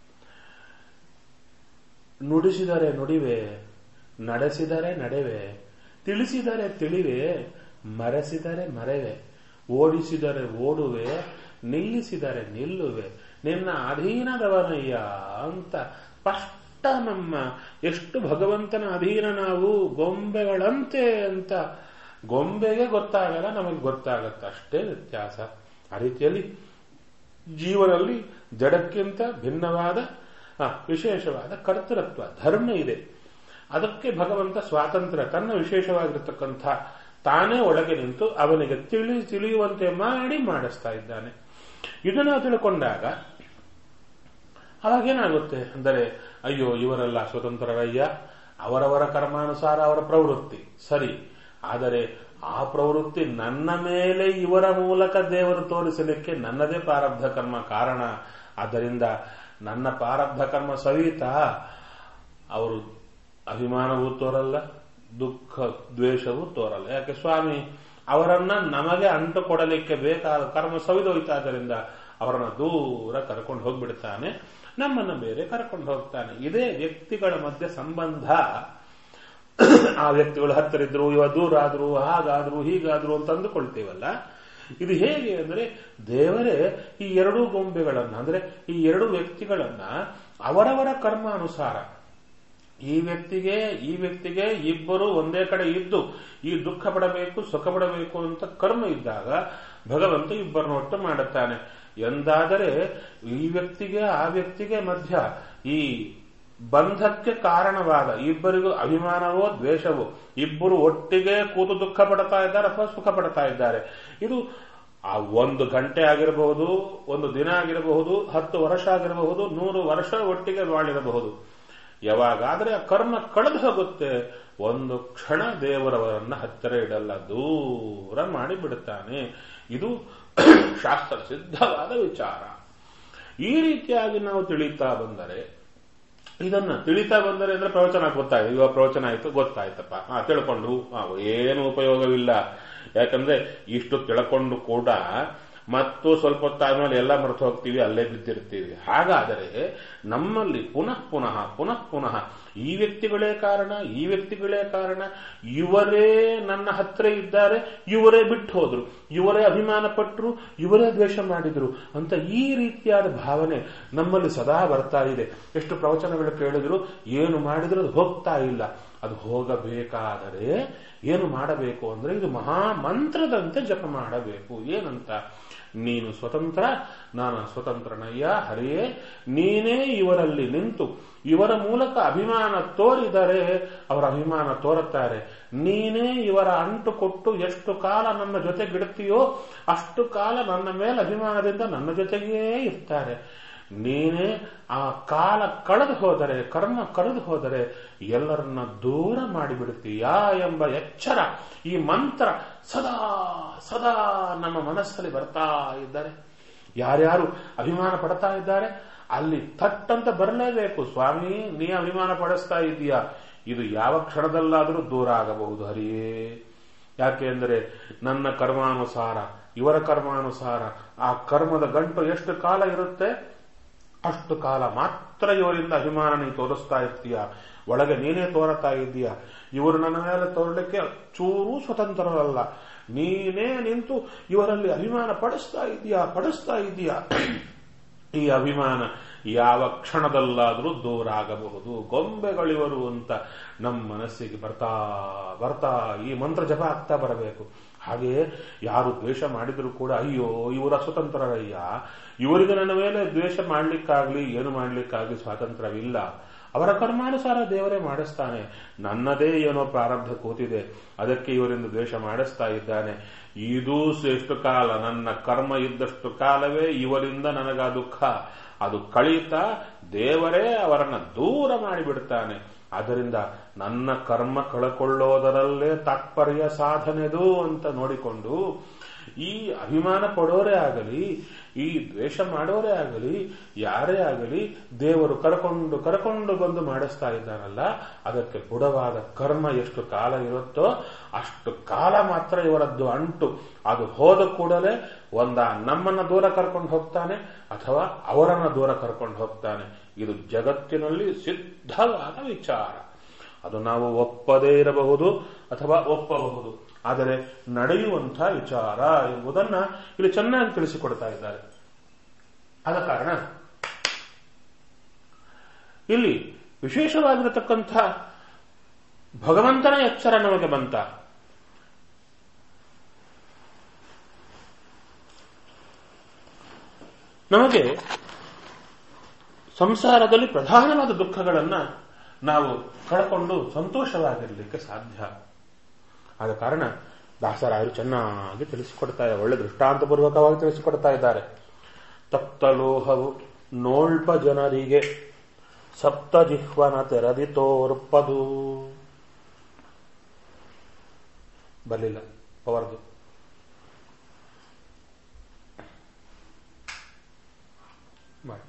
ನುಡಿಸಿದರೆ ನುಡಿವೆ ನಡೆಸಿದರೆ ನಡೆವೆ ತಿಳಿಸಿದರೆ ತಿಳಿವೆ ಮರೆಸಿದರೆ ಮರೆವೆ ಓಡಿಸಿದರೆ ಓಡುವೆ ನಿಲ್ಲಿಸಿದರೆ ನಿಲ್ಲುವೆ ನಿನ್ನ ಅಧೀನದವನಯ್ಯ ಅಂತ ಸ್ಪಷ್ಟ ನಮ್ಮ ಎಷ್ಟು ಭಗವಂತನ ಅಧೀನ ನಾವು ಗೊಂಬೆಗಳಂತೆ ಅಂತ ಗೊಂಬೆಗೆ ಗೊತ್ತಾಗಲ್ಲ ನಮಗೆ ಗೊತ್ತಾಗತ್ತೆ ಅಷ್ಟೇ ವ್ಯತ್ಯಾಸ ಆ ರೀತಿಯಲ್ಲಿ ಜೀವನಲ್ಲಿ ಜಡಕ್ಕಿಂತ ಭಿನ್ನವಾದ ವಿಶೇಷವಾದ ಕರ್ತೃತ್ವ ಧರ್ಮ ಇದೆ ಅದಕ್ಕೆ ಭಗವಂತ ಸ್ವಾತಂತ್ರ್ಯ ತನ್ನ ವಿಶೇಷವಾಗಿರತಕ್ಕಂಥ ತಾನೇ ಒಳಗೆ ನಿಂತು ಅವನಿಗೆ ತಿಳಿ ತಿಳಿಯುವಂತೆ ಮಾಡಿ ಮಾಡಿಸ್ತಾ ಇದ್ದಾನೆ ಇದನ್ನು ತಿಳ್ಕೊಂಡಾಗ ಅವಾಗೇನಾಗುತ್ತೆ ಅಂದರೆ ಅಯ್ಯೋ ಇವರೆಲ್ಲ ಸ್ವತಂತ್ರರಯ್ಯ ಅವರವರ ಕರ್ಮಾನುಸಾರ ಅವರ ಪ್ರವೃತ್ತಿ ಸರಿ ಆದರೆ ಆ ಪ್ರವೃತ್ತಿ ನನ್ನ ಮೇಲೆ ಇವರ ಮೂಲಕ ದೇವರು ತೋರಿಸಲಿಕ್ಕೆ ನನ್ನದೇ ಪ್ರಾರಬ್ಧ ಕರ್ಮ ಕಾರಣ ಆದ್ದರಿಂದ ನನ್ನ ಪ್ರಾರಬ್ಧ ಕರ್ಮ ಸವಿತಾ ಅವರು ಅಭಿಮಾನವೂ ತೋರಲ್ಲ ದುಃಖ ದ್ವೇಷವೂ ತೋರಲ್ಲ ಯಾಕೆ ಸ್ವಾಮಿ ಅವರನ್ನ ನಮಗೆ ಅಂಟು ಕೊಡಲಿಕ್ಕೆ ಬೇಕಾದ ಕರ್ಮ ಸವಿದೋಯ್ತಾದ್ದರಿಂದ ಅವರನ್ನ ದೂರ ಕರ್ಕೊಂಡು ಹೋಗ್ಬಿಡ್ತಾನೆ ನಮ್ಮನ್ನ ಬೇರೆ ಕರ್ಕೊಂಡು ಹೋಗ್ತಾನೆ ಇದೇ ವ್ಯಕ್ತಿಗಳ ಮಧ್ಯೆ ಸಂಬಂಧ ಆ ವ್ಯಕ್ತಿಗಳು ಹತ್ತಿರ ಇದ್ರು ಇವ ದೂರ ಆದ್ರು ಹಾಗಾದ್ರು ಹೀಗಾದ್ರು ಅಂತ ಅಂದುಕೊಳ್ತೀವಲ್ಲ ಇದು ಹೇಗೆ ಅಂದ್ರೆ ದೇವರೇ ಈ ಎರಡೂ ಗೊಂಬೆಗಳನ್ನ ಅಂದ್ರೆ ಈ ಎರಡು ವ್ಯಕ್ತಿಗಳನ್ನ ಅವರವರ ಕರ್ಮಾನುಸಾರ ಈ ವ್ಯಕ್ತಿಗೆ ಈ ವ್ಯಕ್ತಿಗೆ ಇಬ್ಬರು ಒಂದೇ ಕಡೆ ಇದ್ದು ಈ ದುಃಖ ಪಡಬೇಕು ಸುಖ ಪಡಬೇಕು ಅಂತ ಕರ್ಮ ಇದ್ದಾಗ ಭಗವಂತ ಇಬ್ಬರನ್ನ ಒಟ್ಟು ಮಾಡುತ್ತಾನೆ ಎಂದಾದರೆ ಈ ವ್ಯಕ್ತಿಗೆ ಆ ವ್ಯಕ್ತಿಗೆ ಮಧ್ಯ ಈ ಬಂಧಕ್ಕೆ ಕಾರಣವಾದ ಇಬ್ಬರಿಗೂ ಅಭಿಮಾನವೋ ದ್ವೇಷವೋ ಇಬ್ಬರು ಒಟ್ಟಿಗೆ ಕೂತು ದುಃಖ ಪಡ್ತಾ ಇದ್ದಾರೆ ಅಥವಾ ಸುಖ ಪಡ್ತಾ ಇದ್ದಾರೆ ಇದು ಆ ಒಂದು ಗಂಟೆ ಆಗಿರಬಹುದು ಒಂದು ದಿನ ಆಗಿರಬಹುದು ಹತ್ತು ವರ್ಷ ಆಗಿರಬಹುದು ನೂರು ವರ್ಷ ಒಟ್ಟಿಗೆ ಬಾಳಿರಬಹುದು ಯಾವಾಗಾದ್ರೆ ಆ ಕರ್ಮ ಕಳೆದು ಹೋಗುತ್ತೆ ಒಂದು ಕ್ಷಣ ದೇವರವರನ್ನ ಹತ್ತಿರ ಇಡಲ್ಲ ದೂರ ಮಾಡಿ ಬಿಡುತ್ತಾನೆ ಇದು ಶಾಸ್ತ್ರ ಸಿದ್ಧವಾದ ವಿಚಾರ ಈ ರೀತಿಯಾಗಿ ನಾವು ತಿಳಿತಾ ಬಂದರೆ ಇದನ್ನ ತಿಳಿತಾ ಬಂದರೆ ಅಂದ್ರೆ ಪ್ರವಚನ ಗೊತ್ತಾಯ್ತು ಇವಾಗ ಪ್ರವಚನ ಆಯ್ತು ಗೊತ್ತಾಯ್ತಪ್ಪ ಹಾ ತಿಳ್ಕೊಂಡು ಏನು ಉಪಯೋಗವಿಲ್ಲ ಯಾಕಂದ್ರೆ ಇಷ್ಟು ತಿಳ್ಕೊಂಡು ಕೂಡ ಮತ್ತು ಸ್ವಲ್ಪ ಹೊತ್ತಾದ್ಮೇಲೆ ಎಲ್ಲ ಮರೆತು ಹೋಗ್ತೀವಿ ಅಲ್ಲೇ ಬಿದ್ದಿರ್ತೀವಿ ಹಾಗಾದರೆ ನಮ್ಮಲ್ಲಿ ಪುನಃ ಪುನಃ ಪುನಃ ಪುನಃ ಈ ವ್ಯಕ್ತಿಗಳೇ ಕಾರಣ ಈ ವ್ಯಕ್ತಿಗಳೇ ಕಾರಣ ಇವರೇ ನನ್ನ ಹತ್ರ ಇದ್ದಾರೆ ಇವರೇ ಬಿಟ್ಟು ಹೋದ್ರು ಇವರೇ ಅಭಿಮಾನ ಪಟ್ಟರು ಇವರೇ ದ್ವೇಷ ಮಾಡಿದ್ರು ಅಂತ ಈ ರೀತಿಯಾದ ಭಾವನೆ ನಮ್ಮಲ್ಲಿ ಸದಾ ಬರ್ತಾ ಇದೆ ಎಷ್ಟು ಪ್ರವಚನಗಳು ಕೇಳಿದ್ರು ಏನು ಮಾಡಿದ್ರು ಅದು ಹೋಗ್ತಾ ಇಲ್ಲ ಅದು ಹೋಗಬೇಕಾದರೆ ಏನು ಮಾಡಬೇಕು ಅಂದ್ರೆ ಇದು ಮಹಾಮಂತ್ರದಂತೆ ಜಪ ಮಾಡಬೇಕು ಏನಂತ ನೀನು ಸ್ವತಂತ್ರ ನಾನು ಸ್ವತಂತ್ರನಯ್ಯ ಹರಿಯೇ ನೀನೇ ಇವರಲ್ಲಿ ನಿಂತು ಇವರ ಮೂಲಕ ಅಭಿಮಾನ ತೋರಿದರೆ ಅವರ ಅಭಿಮಾನ ತೋರುತ್ತಾರೆ ನೀನೇ ಇವರ ಅಂಟು ಕೊಟ್ಟು ಎಷ್ಟು ಕಾಲ ನನ್ನ ಜೊತೆಗಿಡ್ತೀಯೋ ಅಷ್ಟು ಕಾಲ ನನ್ನ ಮೇಲೆ ಅಭಿಮಾನದಿಂದ ನನ್ನ ಜೊತೆಗೇ ಇರ್ತಾರೆ ನೀನೇ ಆ ಕಾಲ ಕಳೆದು ಹೋದರೆ ಕರ್ಮ ಕಳೆದು ಹೋದರೆ ಎಲ್ಲರನ್ನ ದೂರ ಮಾಡಿಬಿಡ್ತೀಯಾ ಎಂಬ ಎಚ್ಚರ ಈ ಮಂತ್ರ ಸದಾ ಸದಾ ನಮ್ಮ ಮನಸ್ಸಲ್ಲಿ ಬರ್ತಾ ಇದ್ದಾರೆ ಯಾರ್ಯಾರು ಅಭಿಮಾನ ಪಡ್ತಾ ಇದ್ದಾರೆ ಅಲ್ಲಿ ಥಟ್ಟಂತ ಬರಲೇಬೇಕು ಸ್ವಾಮಿ ನೀ ಅಭಿಮಾನ ಪಡಿಸ್ತಾ ಇದೀಯಾ ಇದು ಯಾವ ಕ್ಷಣದಲ್ಲಾದರೂ ದೂರ ಆಗಬಹುದು ಹರಿಯೇ ಯಾಕೆ ಅಂದರೆ ನನ್ನ ಕರ್ಮಾನುಸಾರ ಇವರ ಕರ್ಮಾನುಸಾರ ಆ ಕರ್ಮದ ಗಂಟು ಎಷ್ಟು ಕಾಲ ಇರುತ್ತೆ ಅಷ್ಟು ಕಾಲ ಮಾತ್ರ ಇವರಿಂದ ಅಭಿಮಾನ ನೀನು ತೋರಿಸ್ತಾ ಇರ್ತೀಯ ಒಳಗೆ ನೀನೇ ತೋರತಾ ಇದ್ದೀಯ ಇವರು ನನ್ನ ಮೇಲೆ ತೋರಲಿಕ್ಕೆ ಚೂರು ಸ್ವತಂತ್ರರಲ್ಲ ನೀನೇ ನಿಂತು ಇವರಲ್ಲಿ ಅಭಿಮಾನ ಪಡಿಸ್ತಾ ಇದೀಯಾ ಪಡಿಸ್ತಾ ಇದೀಯಾ ಈ ಅಭಿಮಾನ ಯಾವ ಕ್ಷಣದಲ್ಲಾದರೂ ದೂರ ಆಗಬಹುದು ಗೊಂಬೆಗಳಿವರು ಅಂತ ನಮ್ಮ ಮನಸ್ಸಿಗೆ ಬರ್ತಾ ಬರ್ತಾ ಈ ಮಂತ್ರ ಜಪ ಆಗ್ತಾ ಬರಬೇಕು ಹಾಗೆಯೇ ಯಾರು ದ್ವೇಷ ಮಾಡಿದ್ರು ಕೂಡ ಅಯ್ಯೋ ಇವರ ಸ್ವತಂತ್ರರಯ್ಯ ಇವರಿಗೆ ನನ್ನ ಮೇಲೆ ದ್ವೇಷ ಮಾಡ್ಲಿಕ್ಕಾಗ್ಲಿ ಏನು ಮಾಡ್ಲಿಕ್ಕಾಗ್ಲಿ ಸ್ವಾತಂತ್ರ್ಯವಿಲ್ಲ ಅವರ ಕರ್ಮಾನುಸಾರ ದೇವರೇ ಮಾಡಿಸ್ತಾನೆ ನನ್ನದೇ ಏನೋ ಪ್ರಾರಬ್ಧ ಕೂತಿದೆ ಅದಕ್ಕೆ ಇವರಿಂದ ದ್ವೇಷ ಮಾಡಿಸ್ತಾ ಇದ್ದಾನೆ ಇದು ಎಷ್ಟು ಕಾಲ ನನ್ನ ಕರ್ಮ ಇದ್ದಷ್ಟು ಕಾಲವೇ ಇವರಿಂದ ನನಗ ದುಃಖ ಅದು ಕಳೀತಾ ದೇವರೇ ಅವರನ್ನ ದೂರ ಮಾಡಿಬಿಡ್ತಾನೆ ಆದ್ದರಿಂದ ನನ್ನ ಕರ್ಮ ಕಳ್ಕೊಳ್ಳೋದರಲ್ಲೇ ತಾತ್ಪರ್ಯ ಸಾಧನೆದು ಅಂತ ನೋಡಿಕೊಂಡು ಈ ಅಭಿಮಾನ ಪಡೋರೇ ಆಗಲಿ ಈ ದ್ವೇಷ ಮಾಡೋರೇ ಆಗಲಿ ಯಾರೇ ಆಗಲಿ ದೇವರು ಕರ್ಕೊಂಡು ಕರ್ಕೊಂಡು ಬಂದು ಮಾಡಿಸ್ತಾ ಇದ್ದಾನಲ್ಲ ಅದಕ್ಕೆ ಬುಡವಾದ ಕರ್ಮ ಎಷ್ಟು ಕಾಲ ಇರುತ್ತೋ ಅಷ್ಟು ಕಾಲ ಮಾತ್ರ ಇವರದ್ದು ಅಂಟು ಅದು ಹೋದ ಕೂಡಲೇ ಒಂದ ನಮ್ಮನ್ನ ದೂರ ಕರ್ಕೊಂಡು ಹೋಗ್ತಾನೆ ಅಥವಾ ಅವರನ್ನ ದೂರ ಕರ್ಕೊಂಡು ಹೋಗ್ತಾನೆ ಇದು ಜಗತ್ತಿನಲ್ಲಿ ಸಿದ್ಧವಾದ ವಿಚಾರ ಅದು ನಾವು ಒಪ್ಪದೇ ಇರಬಹುದು ಅಥವಾ ಒಪ್ಪಬಹುದು ಆದರೆ ನಡೆಯುವಂಥ ವಿಚಾರ ಎಂಬುದನ್ನ ಇಲ್ಲಿ ಚೆನ್ನಾಗಿ ತಿಳಿಸಿಕೊಡ್ತಾ ಇದ್ದಾರೆ ಆದ ಕಾರಣ ಇಲ್ಲಿ ವಿಶೇಷವಾಗಿರತಕ್ಕಂಥ ಭಗವಂತನ ಎಚ್ಚರ ನಮಗೆ ಬಂತ ನಮಗೆ ಸಂಸಾರದಲ್ಲಿ ಪ್ರಧಾನವಾದ ದುಃಖಗಳನ್ನ ನಾವು ಕಳ್ಕೊಂಡು ಸಂತೋಷವಾಗಿರಲಿಕ್ಕೆ ಸಾಧ್ಯ ಆದ ಕಾರಣ ದಾಸರಾಯರು ಚೆನ್ನಾಗಿ ತಿಳಿಸಿಕೊಡ್ತಾ ಇದ್ದಾರೆ ಒಳ್ಳೆ ದೃಷ್ಟಾಂತಪೂರ್ವಕವಾಗಿ ತಿಳಿಸಿಕೊಡ್ತಾ ಇದ್ದಾರೆ ತಪ್ತಲೋಹವು ನೋಳ್ಪ ಜನರಿಗೆ ಸಪ್ತ ಜಿಹ್ವನ ತೆರದಿ ತೋರ್ಪದು ಬರಲಿಲ್ಲ ಪವರ್ದು ಮಾಡಿ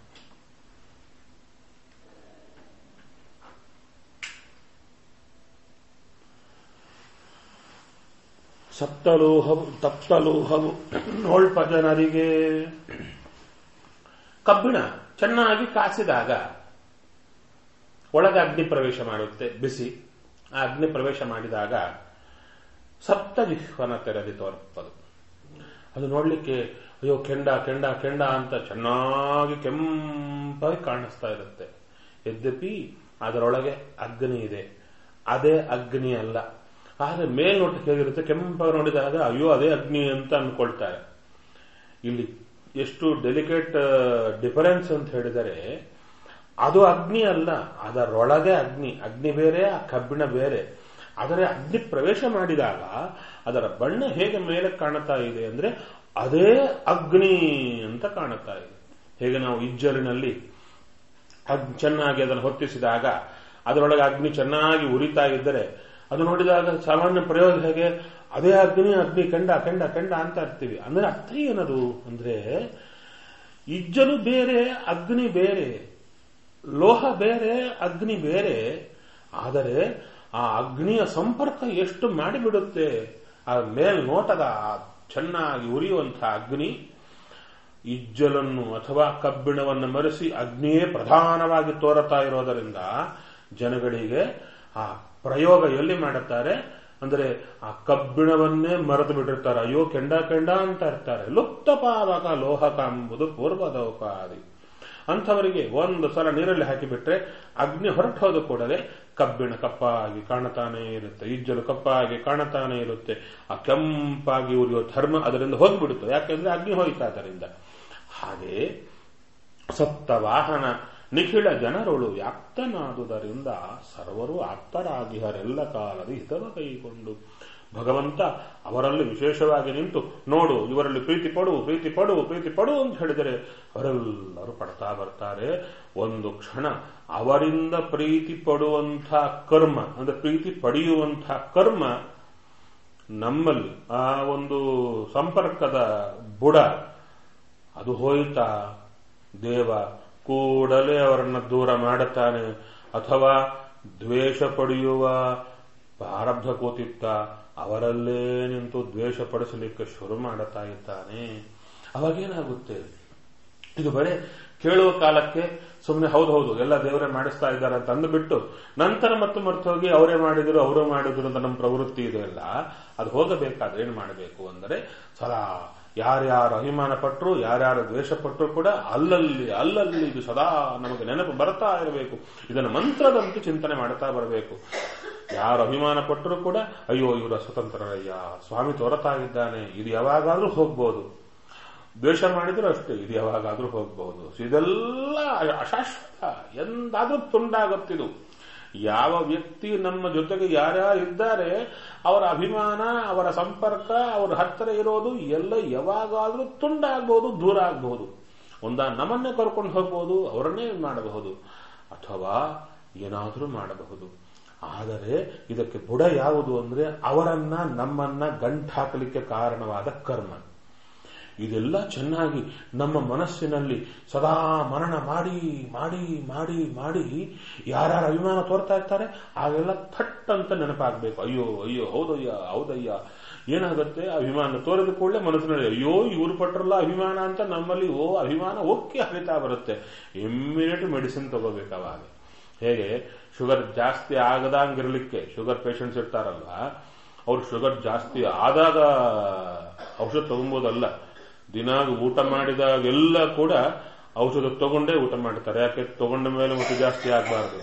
ಸಪ್ತಲೋಹವು ತಪ್ತಲೋಹವು ನೋಳ್ಪ ಜನರಿಗೆ ಕಬ್ಬಿಣ ಚೆನ್ನಾಗಿ ಕಾಸಿದಾಗ ಒಳಗೆ ಅಗ್ನಿ ಪ್ರವೇಶ ಮಾಡುತ್ತೆ ಬಿಸಿ ಆ ಅಗ್ನಿ ಪ್ರವೇಶ ಮಾಡಿದಾಗ ಸಪ್ತ ಜಿಹ್ವನ ತೆರೆದಿ ತೋರ್ಪದು ಅದು ನೋಡ್ಲಿಕ್ಕೆ ಅಯ್ಯೋ ಕೆಂಡ ಕೆಂಡ ಕೆಂಡ ಅಂತ ಚೆನ್ನಾಗಿ ಕೆಂಪಾಗಿ ಕಾಣಿಸ್ತಾ ಇರುತ್ತೆ ಯದ್ಯಪಿ ಅದರೊಳಗೆ ಅಗ್ನಿ ಇದೆ ಅದೇ ಅಗ್ನಿ ಅಲ್ಲ ಆದ್ರೆ ಮೇಲ್ನೋಟಕ್ಕೆ ಹೇಗಿರುತ್ತೆ ಕೆಂಪಾಗಿ ನೋಡಿದಾಗ ಅಯ್ಯೋ ಅದೇ ಅಗ್ನಿ ಅಂತ ಅನ್ಕೊಳ್ತಾರೆ ಇಲ್ಲಿ ಎಷ್ಟು ಡೆಲಿಕೇಟ್ ಡಿಫರೆನ್ಸ್ ಅಂತ ಹೇಳಿದರೆ ಅದು ಅಗ್ನಿ ಅಲ್ಲ ಅದರೊಳಗೆ ಅಗ್ನಿ ಅಗ್ನಿ ಬೇರೆ ಆ ಕಬ್ಬಿಣ ಬೇರೆ ಅದರ ಅಗ್ನಿ ಪ್ರವೇಶ ಮಾಡಿದಾಗ ಅದರ ಬಣ್ಣ ಹೇಗೆ ಮೇಲೆ ಕಾಣುತ್ತಾ ಇದೆ ಅಂದ್ರೆ ಅದೇ ಅಗ್ನಿ ಅಂತ ಕಾಣುತ್ತಾ ಇದೆ ಹೇಗೆ ನಾವು ಇಜ್ಜಲಿನಲ್ಲಿ ಅಗ್ ಚೆನ್ನಾಗಿ ಅದನ್ನು ಹೊತ್ತಿಸಿದಾಗ ಅದರೊಳಗೆ ಅಗ್ನಿ ಚೆನ್ನಾಗಿ ಉರಿತಾ ಇದ್ದರೆ ಅದು ನೋಡಿದಾಗ ಸಾಮಾನ್ಯ ಪ್ರಯೋಗ ಹೇಗೆ ಅದೇ ಅಗ್ನಿ ಅಗ್ನಿ ಕಂಡ ಕಂಡ ಕಂಡ ಅಂತ ಇರ್ತೀವಿ ಅಂದ್ರೆ ಅರ್ಥ ಏನದು ಅಂದ್ರೆ ಇಜ್ಜಲು ಬೇರೆ ಅಗ್ನಿ ಬೇರೆ ಲೋಹ ಬೇರೆ ಅಗ್ನಿ ಬೇರೆ ಆದರೆ ಆ ಅಗ್ನಿಯ ಸಂಪರ್ಕ ಎಷ್ಟು ಮಾಡಿಬಿಡುತ್ತೆ ಆ ಮೇಲ್ನೋಟದ ಚೆನ್ನಾಗಿ ಉರಿಯುವಂತಹ ಅಗ್ನಿ ಇಜ್ಜಲನ್ನು ಅಥವಾ ಕಬ್ಬಿಣವನ್ನು ಮರೆಸಿ ಅಗ್ನಿಯೇ ಪ್ರಧಾನವಾಗಿ ತೋರತಾ ಇರೋದರಿಂದ ಜನಗಳಿಗೆ ಆ ಪ್ರಯೋಗ ಎಲ್ಲಿ ಮಾಡುತ್ತಾರೆ ಅಂದರೆ ಆ ಕಬ್ಬಿಣವನ್ನೇ ಮರೆತು ಬಿಟ್ಟಿರ್ತಾರೆ ಅಯ್ಯೋ ಕೆಂಡ ಕೆಂಡ ಅಂತ ಇರ್ತಾರೆ ಲುಪ್ತ ಪಾವಕ ಲೋಹಕ ಎಂಬುದು ಪೂರ್ವದೋಪಾದಿ ಅಂಥವರಿಗೆ ಒಂದು ಸಲ ನೀರಲ್ಲಿ ಹಾಕಿಬಿಟ್ರೆ ಅಗ್ನಿ ಹೊರಟು ಹೋದ ಕೂಡಲೇ ಕಬ್ಬಿಣ ಕಪ್ಪಾಗಿ ಕಾಣತಾನೇ ಇರುತ್ತೆ ಇಜ್ಜಲು ಕಪ್ಪಾಗಿ ಕಾಣತಾನೇ ಇರುತ್ತೆ ಆ ಕೆಂಪಾಗಿ ಉರಿಯೋ ಧರ್ಮ ಅದರಿಂದ ಹೋಗ್ಬಿಡುತ್ತೆ ಯಾಕೆಂದ್ರೆ ಅಗ್ನಿ ಹೋಯ್ತಾ ಅದರಿಂದ ಹಾಗೆ ಸಪ್ತ ವಾಹನ ನಿಖಿಳ ಜನರುಳು ವ್ಯಾಪ್ತನಾದುದರಿಂದ ಸರ್ವರು ಆಪ್ತರಾಗಿಹರೆಲ್ಲ ಕಾಲದ ಹಿತವ ಕೈಗೊಂಡು ಭಗವಂತ ಅವರಲ್ಲಿ ವಿಶೇಷವಾಗಿ ನಿಂತು ನೋಡು ಇವರಲ್ಲಿ ಪ್ರೀತಿ ಪಡು ಪ್ರೀತಿ ಪಡು ಪ್ರೀತಿ ಪಡು ಅಂತ ಹೇಳಿದರೆ ಅವರೆಲ್ಲರೂ ಪಡ್ತಾ ಬರ್ತಾರೆ ಒಂದು ಕ್ಷಣ ಅವರಿಂದ ಪ್ರೀತಿ ಪಡುವಂಥ ಕರ್ಮ ಅಂದ್ರೆ ಪ್ರೀತಿ ಪಡೆಯುವಂಥ ಕರ್ಮ ನಮ್ಮಲ್ಲಿ ಆ ಒಂದು ಸಂಪರ್ಕದ ಬುಡ ಅದು ಹೋಯ್ತಾ ದೇವ ಕೂಡಲೇ ಅವರನ್ನ ದೂರ ಮಾಡುತ್ತಾನೆ ಅಥವಾ ದ್ವೇಷ ಪಡೆಯುವ ಪ್ರಾರಬ್ಧ ಕೂತಿತ್ತ ಅವರಲ್ಲೇ ನಿಂತು ದ್ವೇಷ ಪಡಿಸಲಿಕ್ಕೆ ಶುರು ಮಾಡುತ್ತಾ ಇದ್ದಾನೆ ಅವಾಗೇನಾಗುತ್ತೆ ಇದು ಬರೇ ಕೇಳುವ ಕಾಲಕ್ಕೆ ಸುಮ್ಮನೆ ಹೌದು ಹೌದು ಎಲ್ಲ ದೇವರೇ ಮಾಡಿಸ್ತಾ ಇದ್ದಾರೆ ಅಂತ ಅಂದುಬಿಟ್ಟು ನಂತರ ಮತ್ತೆ ಮರ್ತು ಹೋಗಿ ಅವರೇ ಮಾಡಿದ್ರು ಅವರು ಮಾಡಿದ್ರು ಅಂತ ನಮ್ಮ ಪ್ರವೃತ್ತಿ ಇದೆಯಲ್ಲ ಅದು ಹೋಗಬೇಕಾದ್ರೆ ಏನು ಮಾಡಬೇಕು ಅಂದರೆ ಸದಾ ಯಾರ್ಯಾರು ಅಭಿಮಾನ ಪಟ್ಟರು ಯಾರ್ಯಾರು ದ್ವೇಷ ಪಟ್ಟರು ಕೂಡ ಅಲ್ಲಲ್ಲಿ ಅಲ್ಲಲ್ಲಿ ಇದು ಸದಾ ನಮಗೆ ನೆನಪು ಬರ್ತಾ ಇರಬೇಕು ಇದನ್ನು ಮಂತ್ರದಂತೆ ಚಿಂತನೆ ಮಾಡ್ತಾ ಬರಬೇಕು ಯಾರು ಅಭಿಮಾನ ಪಟ್ಟರು ಕೂಡ ಅಯ್ಯೋ ಇವರ ಸ್ವತಂತ್ರರಯ್ಯ ಸ್ವಾಮಿ ತೋರತಾ ಇದ್ದಾನೆ ಇದು ಯಾವಾಗಾದ್ರೂ ಹೋಗ್ಬೋದು ದ್ವೇಷ ಮಾಡಿದ್ರು ಅಷ್ಟೇ ಇದು ಯಾವಾಗಾದ್ರೂ ಹೋಗ್ಬಹುದು ಇದೆಲ್ಲ ಅಶಾಶ್ವತ ಎಂದಾದ್ರೂ ತುಂಡಾಗುತ್ತಿದು ಯಾವ ವ್ಯಕ್ತಿ ನಮ್ಮ ಜೊತೆಗೆ ಯಾರ್ಯಾರು ಇದ್ದಾರೆ ಅವರ ಅಭಿಮಾನ ಅವರ ಸಂಪರ್ಕ ಅವರ ಹತ್ತಿರ ಇರೋದು ಎಲ್ಲ ಯಾವಾಗಾದ್ರೂ ತುಂಡಾಗಬಹುದು ದೂರ ಆಗಬಹುದು ಒಂದ ನಮ್ಮನ್ನೇ ಕರ್ಕೊಂಡು ಹೋಗ್ಬೋದು ಅವರನ್ನೇ ಮಾಡಬಹುದು ಅಥವಾ ಏನಾದರೂ ಮಾಡಬಹುದು ಆದರೆ ಇದಕ್ಕೆ ಬುಡ ಯಾವುದು ಅಂದ್ರೆ ಅವರನ್ನ ನಮ್ಮನ್ನ ಗಂಟಾಕಲಿಕ್ಕೆ ಕಾರಣವಾದ ಕರ್ಮ ಇದೆಲ್ಲ ಚೆನ್ನಾಗಿ ನಮ್ಮ ಮನಸ್ಸಿನಲ್ಲಿ ಸದಾ ಮರಣ ಮಾಡಿ ಮಾಡಿ ಮಾಡಿ ಮಾಡಿ ಯಾರ್ಯಾರ ಅಭಿಮಾನ ತೋರ್ತಾ ಇರ್ತಾರೆ ಆಗೆಲ್ಲ ಥಟ್ ಅಂತ ನೆನಪಾಗಬೇಕು ಅಯ್ಯೋ ಅಯ್ಯೋ ಹೌದಯ್ಯ ಹೌದಯ್ಯ ಏನಾಗುತ್ತೆ ಅಭಿಮಾನ ತೋರಿದ ಕೂಡಲೇ ಮನಸ್ಸಿನಲ್ಲಿ ಅಯ್ಯೋ ಇವ್ರು ಪಟ್ರಲ್ಲ ಅಭಿಮಾನ ಅಂತ ನಮ್ಮಲ್ಲಿ ಓ ಅಭಿಮಾನ ಓಕೆ ಹರಿತಾ ಬರುತ್ತೆ ಇಮ್ಮಿಡಿಯೇಟ್ ಮೆಡಿಸಿನ್ ತಗೋಬೇಕು ಅವಾಗ ಹೇಗೆ ಶುಗರ್ ಜಾಸ್ತಿ ಆಗದಂಗಿರ್ಲಿಕ್ಕೆ ಶುಗರ್ ಪೇಷಂಟ್ಸ್ ಇರ್ತಾರಲ್ಲ ಅವ್ರು ಶುಗರ್ ಜಾಸ್ತಿ ಆದಾಗ ಔಷಧ ತಗೊಬೋದಲ್ಲ ದಿನಾಗ ಊಟ ಮಾಡಿದಾಗೆಲ್ಲ ಕೂಡ ಔಷಧ ತಗೊಂಡೇ ಊಟ ಮಾಡ್ತಾರೆ ಯಾಕೆ ತಗೊಂಡ ಮೇಲೆ ಮತ್ತೆ ಜಾಸ್ತಿ ಆಗಬಾರ್ದು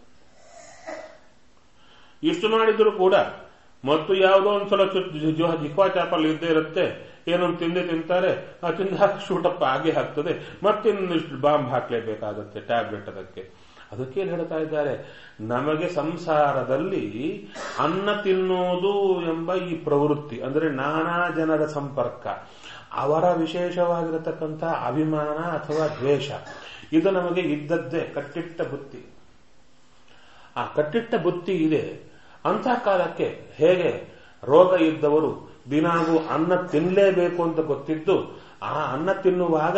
ಇಷ್ಟು ಮಾಡಿದ್ರು ಕೂಡ ಮತ್ತು ಯಾವುದೋ ಒಂದ್ಸಲ ಜಿಹ್ವಾ ಚಾಪಲ್ ಇದ್ದೇ ಇರುತ್ತೆ ಏನೊಂದು ತಿಂದೆ ತಿಂತಾರೆ ಆ ತಿಂದ ಹಾಕಿ ಶೂಟಪ್ಪ ಆಗೇ ಆಗ್ತದೆ ಮತ್ತಿನ್ನಿಷ್ಟು ಬಾಂಬ್ ಹಾಕ್ಲೇಬೇಕಾಗತ್ತೆ ಟ್ಯಾಬ್ಲೆಟ್ ಅದಕ್ಕೆ ಅದಕ್ಕೇನು ಹೇಳ್ತಾ ಇದ್ದಾರೆ ನಮಗೆ ಸಂಸಾರದಲ್ಲಿ ಅನ್ನ ತಿನ್ನೋದು ಎಂಬ ಈ ಪ್ರವೃತ್ತಿ ಅಂದ್ರೆ ನಾನಾ ಜನರ ಸಂಪರ್ಕ ಅವರ ವಿಶೇಷವಾಗಿರತಕ್ಕಂಥ ಅಭಿಮಾನ ಅಥವಾ ದ್ವೇಷ ಇದು ನಮಗೆ ಇದ್ದದ್ದೇ ಕಟ್ಟಿಟ್ಟ ಬುತ್ತಿ ಆ ಕಟ್ಟಿಟ್ಟ ಬುತ್ತಿ ಇದೆ ಅಂಥ ಕಾಲಕ್ಕೆ ಹೇಗೆ ರೋಗ ಇದ್ದವರು ದಿನಾಗೂ ಅನ್ನ ತಿನ್ನಲೇಬೇಕು ಅಂತ ಗೊತ್ತಿದ್ದು ಆ ಅನ್ನ ತಿನ್ನುವಾಗ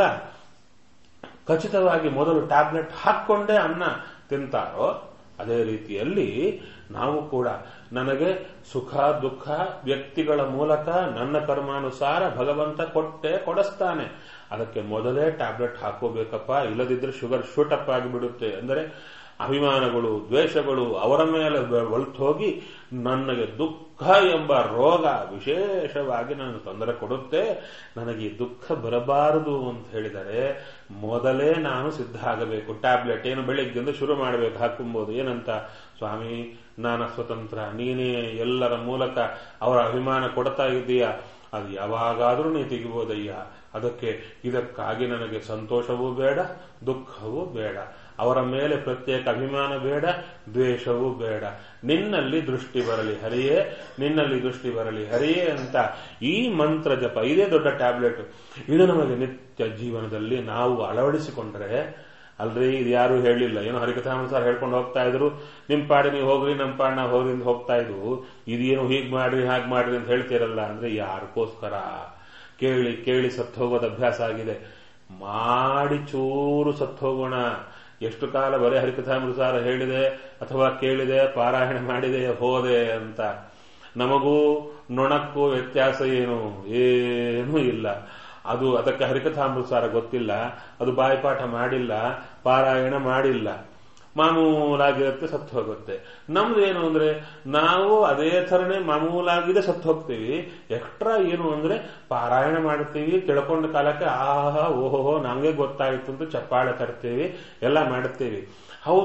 ಖಚಿತವಾಗಿ ಮೊದಲು ಟ್ಯಾಬ್ಲೆಟ್ ಹಾಕ್ಕೊಂಡೇ ಅನ್ನ ತಿಂತಾರೋ ಅದೇ ರೀತಿಯಲ್ಲಿ ನಾವು ಕೂಡ ನನಗೆ ಸುಖ ದುಃಖ ವ್ಯಕ್ತಿಗಳ ಮೂಲಕ ನನ್ನ ಕರ್ಮಾನುಸಾರ ಭಗವಂತ ಕೊಟ್ಟೆ ಕೊಡಿಸ್ತಾನೆ ಅದಕ್ಕೆ ಮೊದಲೇ ಟ್ಯಾಬ್ಲೆಟ್ ಹಾಕೋಬೇಕಪ್ಪ ಇಲ್ಲದಿದ್ರೆ ಶುಗರ್ ಶೂಟಪ್ ಆಗಿಬಿಡುತ್ತೆ ಅಂದರೆ ಅಭಿಮಾನಗಳು ದ್ವೇಷಗಳು ಅವರ ಮೇಲೆ ಒಳ್ತು ಹೋಗಿ ನನಗೆ ದುಃಖ ಎಂಬ ರೋಗ ವಿಶೇಷವಾಗಿ ನಾನು ತೊಂದರೆ ಕೊಡುತ್ತೆ ನನಗೆ ಈ ದುಃಖ ಬರಬಾರದು ಅಂತ ಹೇಳಿದರೆ ಮೊದಲೇ ನಾನು ಸಿದ್ಧ ಆಗಬೇಕು ಟ್ಯಾಬ್ಲೆಟ್ ಏನು ಬೆಳಿಗ್ಗೆಂದು ಶುರು ಮಾಡಬೇಕು ಹಾಕುம்போದು ಏನಂತ ಸ್ವಾಮಿ ನಾನು ಸ್ವತಂತ್ರ ನೀನೇ ಎಲ್ಲರ ಮೂಲಕ ಅವರ ಅಭಿಮಾನ ಕೊಡ್ತಾ ಇದ್ದೀಯಾ ಅದು ಯಾವಾಗಾದರೂ ನೀ ತೆಗಿಬೋದಯ್ಯ ಅದಕ್ಕೆ ಇದಕ್ಕಾಗಿ ನನಗೆ ಸಂತೋಷವೂ ಬೇಡ ದುಃಖವೂ ಬೇಡ ಅವರ ಮೇಲೆ ಪ್ರತ್ಯೇಕ ಅಭಿಮಾನ ಬೇಡ ದ್ವೇಷವೂ ಬೇಡ ನಿನ್ನಲ್ಲಿ ದೃಷ್ಟಿ ಬರಲಿ ಹರಿಯೇ ನಿನ್ನಲ್ಲಿ ದೃಷ್ಟಿ ಬರಲಿ ಹರಿಯೇ ಅಂತ ಈ ಮಂತ್ರ ಜಪ ಇದೇ ದೊಡ್ಡ ಟ್ಯಾಬ್ಲೆಟ್ ಇದು ನಮಗೆ ನಿತ್ಯ ಜೀವನದಲ್ಲಿ ನಾವು ಅಳವಡಿಸಿಕೊಂಡ್ರೆ ಅಲ್ರಿ ಇದು ಯಾರು ಹೇಳಿಲ್ಲ ಏನೋ ಹರಿಕಥಾನುಸಾರ ಹೇಳ್ಕೊಂಡು ಹೋಗ್ತಾ ಇದ್ರು ನಿಮ್ ಪಾಡಿ ನೀವು ಹೋಗ್ರಿ ನಮ್ಮ ಪಾಡ್ ನಾವು ಹೋಗ್ರಿ ಅಂತ ಹೋಗ್ತಾ ಇದ್ವು ಇದೇನು ಹೀಗ್ ಮಾಡ್ರಿ ಹಾಗೆ ಮಾಡ್ರಿ ಅಂತ ಹೇಳ್ತಿರಲ್ಲ ಅಂದ್ರೆ ಯಾರಕ್ಕೋಸ್ಕರ ಕೇಳಿ ಕೇಳಿ ಸತ್ತು ಹೋಗೋದು ಅಭ್ಯಾಸ ಆಗಿದೆ ಮಾಡಿ ಚೂರು ಸತ್ತು ಹೋಗೋಣ ಎಷ್ಟು ಕಾಲ ಬರೀ ಹರಿಕಥಾಮೃತಾರ ಹೇಳಿದೆ ಅಥವಾ ಕೇಳಿದೆ ಪಾರಾಯಣ ಮಾಡಿದೆ ಹೋದೆ ಅಂತ ನಮಗೂ ನೊಣಕ್ಕೂ ವ್ಯತ್ಯಾಸ ಏನು ಏನೂ ಇಲ್ಲ ಅದು ಅದಕ್ಕೆ ಹರಿಕಥಾಮೃತಾರ ಗೊತ್ತಿಲ್ಲ ಅದು ಬಾಯಿಪಾಠ ಮಾಡಿಲ್ಲ ಪಾರಾಯಣ ಮಾಡಿಲ್ಲ ಮಾಮೂಲಾಗಿರುತ್ತೆ ಸತ್ತು ಹೋಗುತ್ತೆ ನಮ್ದು ಏನು ಅಂದ್ರೆ ನಾವು ಅದೇ ಥರನೇ ಮಾಮೂಲಾಗಿದೆ ಸತ್ತು ಹೋಗ್ತೀವಿ ಎಕ್ಸ್ಟ್ರಾ ಏನು ಅಂದ್ರೆ ಪಾರಾಯಣ ಮಾಡ್ತೀವಿ ತಿಳ್ಕೊಂಡ ಕಾಲಕ್ಕೆ ಆಹಾ ಓಹೋ ನಂಗೆ ಗೊತ್ತಾಯ್ತು ಅಂತ ಚಪ್ಪಾಳೆ ತರ್ತೀವಿ ಎಲ್ಲ ಮಾಡ್ತೀವಿ ಹೌದು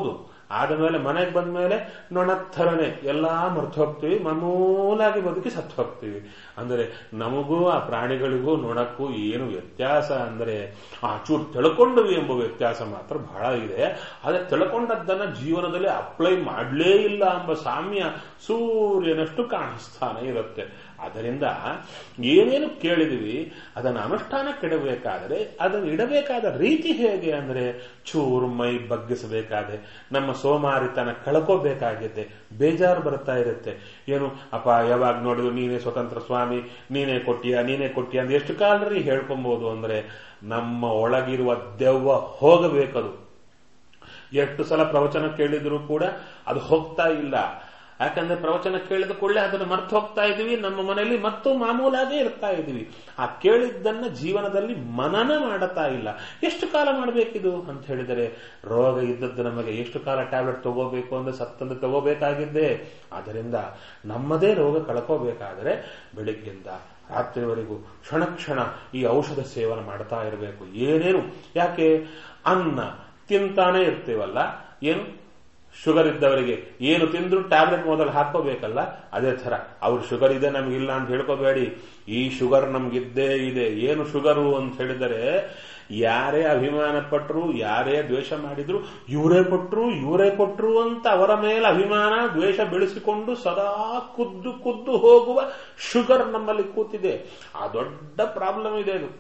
ಆದಮೇಲೆ ಮನೆಗೆ ಬಂದ ಮೇಲೆ ನೊಣಥರನೆ ಎಲ್ಲಾ ಮರ್ತು ಹೋಗ್ತೀವಿ ಮಾಮೂಲಾಗಿ ಬದುಕಿ ಸತ್ತು ಹೋಗ್ತೀವಿ ಅಂದರೆ ನಮಗೂ ಆ ಪ್ರಾಣಿಗಳಿಗೂ ನೊಣಕ್ಕೂ ಏನು ವ್ಯತ್ಯಾಸ ಅಂದರೆ ಆ ಚೂರು ತಿಳ್ಕೊಂಡ್ವಿ ಎಂಬ ವ್ಯತ್ಯಾಸ ಮಾತ್ರ ಬಹಳ ಇದೆ ಆದರೆ ತಿಳ್ಕೊಂಡದ್ದನ್ನ ಜೀವನದಲ್ಲಿ ಅಪ್ಲೈ ಮಾಡಲೇ ಇಲ್ಲ ಎಂಬ ಸಾಮ್ಯ ಸೂರ್ಯನಷ್ಟು ಕಾಣಿಸ್ತಾನೆ ಇರುತ್ತೆ ಅದರಿಂದ ಏನೇನು ಕೇಳಿದಿವಿ ಅದನ್ನು ಅನುಷ್ಠಾನಕ್ಕಿಡಬೇಕಾದರೆ ಅದನ್ನು ಇಡಬೇಕಾದ ರೀತಿ ಹೇಗೆ ಅಂದರೆ ಚೂರು ಮೈ ಬಗ್ಗಿಸಬೇಕಾದೆ ನಮ್ಮ ಸೋಮಾರಿತನ ಕಳ್ಕೋಬೇಕಾಗಿದೆ ಬೇಜಾರು ಬರ್ತಾ ಇರುತ್ತೆ ಏನು ಅಪ್ಪ ಯಾವಾಗ ನೋಡಿದ್ರು ನೀನೇ ಸ್ವತಂತ್ರ ಸ್ವಾಮಿ ನೀನೇ ಕೊಟ್ಟಿಯ ನೀನೇ ಕೊಟ್ಟಿಯ ಅಂತ ಎಷ್ಟು ಕಾಲರಿ ಹೇಳ್ಕೊಬಹುದು ಅಂದ್ರೆ ನಮ್ಮ ಒಳಗಿರುವ ದೆವ್ವ ಹೋಗಬೇಕದು ಎಷ್ಟು ಸಲ ಪ್ರವಚನ ಕೇಳಿದ್ರು ಕೂಡ ಅದು ಹೋಗ್ತಾ ಇಲ್ಲ ಯಾಕಂದ್ರೆ ಪ್ರವಚನ ಕೇಳಿದ ಕೂಡಲೇ ಅದನ್ನು ಮರ್ತು ಹೋಗ್ತಾ ಇದೀವಿ ನಮ್ಮ ಮನೆಯಲ್ಲಿ ಮತ್ತು ಮಾಮೂಲಾಗೇ ಇರ್ತಾ ಇದೀವಿ ಆ ಕೇಳಿದ್ದನ್ನ ಜೀವನದಲ್ಲಿ ಮನನ ಮಾಡುತ್ತಾ ಇಲ್ಲ ಎಷ್ಟು ಕಾಲ ಮಾಡಬೇಕಿದು ಅಂತ ಹೇಳಿದರೆ ರೋಗ ಇದ್ದದ್ದು ನಮಗೆ ಎಷ್ಟು ಕಾಲ ಟ್ಯಾಬ್ಲೆಟ್ ತಗೋಬೇಕು ಅಂದ್ರೆ ಸತ್ತಂದು ತಗೋಬೇಕಾಗಿದ್ದೆ ಆದ್ದರಿಂದ ನಮ್ಮದೇ ರೋಗ ಕಳ್ಕೋಬೇಕಾದರೆ ಬೆಳಿಗ್ಗಿಂದ ರಾತ್ರಿವರೆಗೂ ಕ್ಷಣ ಕ್ಷಣ ಈ ಔಷಧ ಸೇವನೆ ಮಾಡ್ತಾ ಇರಬೇಕು ಏನೇನು ಯಾಕೆ ಅನ್ನ ತಿಂತಾನೆ ಇರ್ತೀವಲ್ಲ ಏನು ಶುಗರ್ ಇದ್ದವರಿಗೆ ಏನು ತಿಂದ್ರು ಟ್ಯಾಬ್ಲೆಟ್ ಮೊದಲು ಹಾಕೋಬೇಕಲ್ಲ ಅದೇ ತರ ಅವ್ರು ಶುಗರ್ ಇದೆ ನಮ್ಗಿಲ್ಲ ಅಂತ ಹೇಳ್ಕೋಬೇಡಿ ಈ ಶುಗರ್ ನಮ್ಗಿದ್ದೇ ಇದೆ ಏನು ಶುಗರು ಅಂತ ಹೇಳಿದರೆ ಯಾರೇ ಅಭಿಮಾನ ಪಟ್ರು ಯಾರೇ ದ್ವೇಷ ಮಾಡಿದ್ರು ಇವರೇ ಕೊಟ್ರು ಇವರೇ ಕೊಟ್ರು ಅಂತ ಅವರ ಮೇಲೆ ಅಭಿಮಾನ ದ್ವೇಷ ಬೆಳೆಸಿಕೊಂಡು ಸದಾ ಕುದ್ದು ಕುದ್ದು ಹೋಗುವ ಶುಗರ್ ನಮ್ಮಲ್ಲಿ ಕೂತಿದೆ ಆ ದೊಡ್ಡ ಪ್ರಾಬ್ಲಮ್ ಇದೆ ಇದು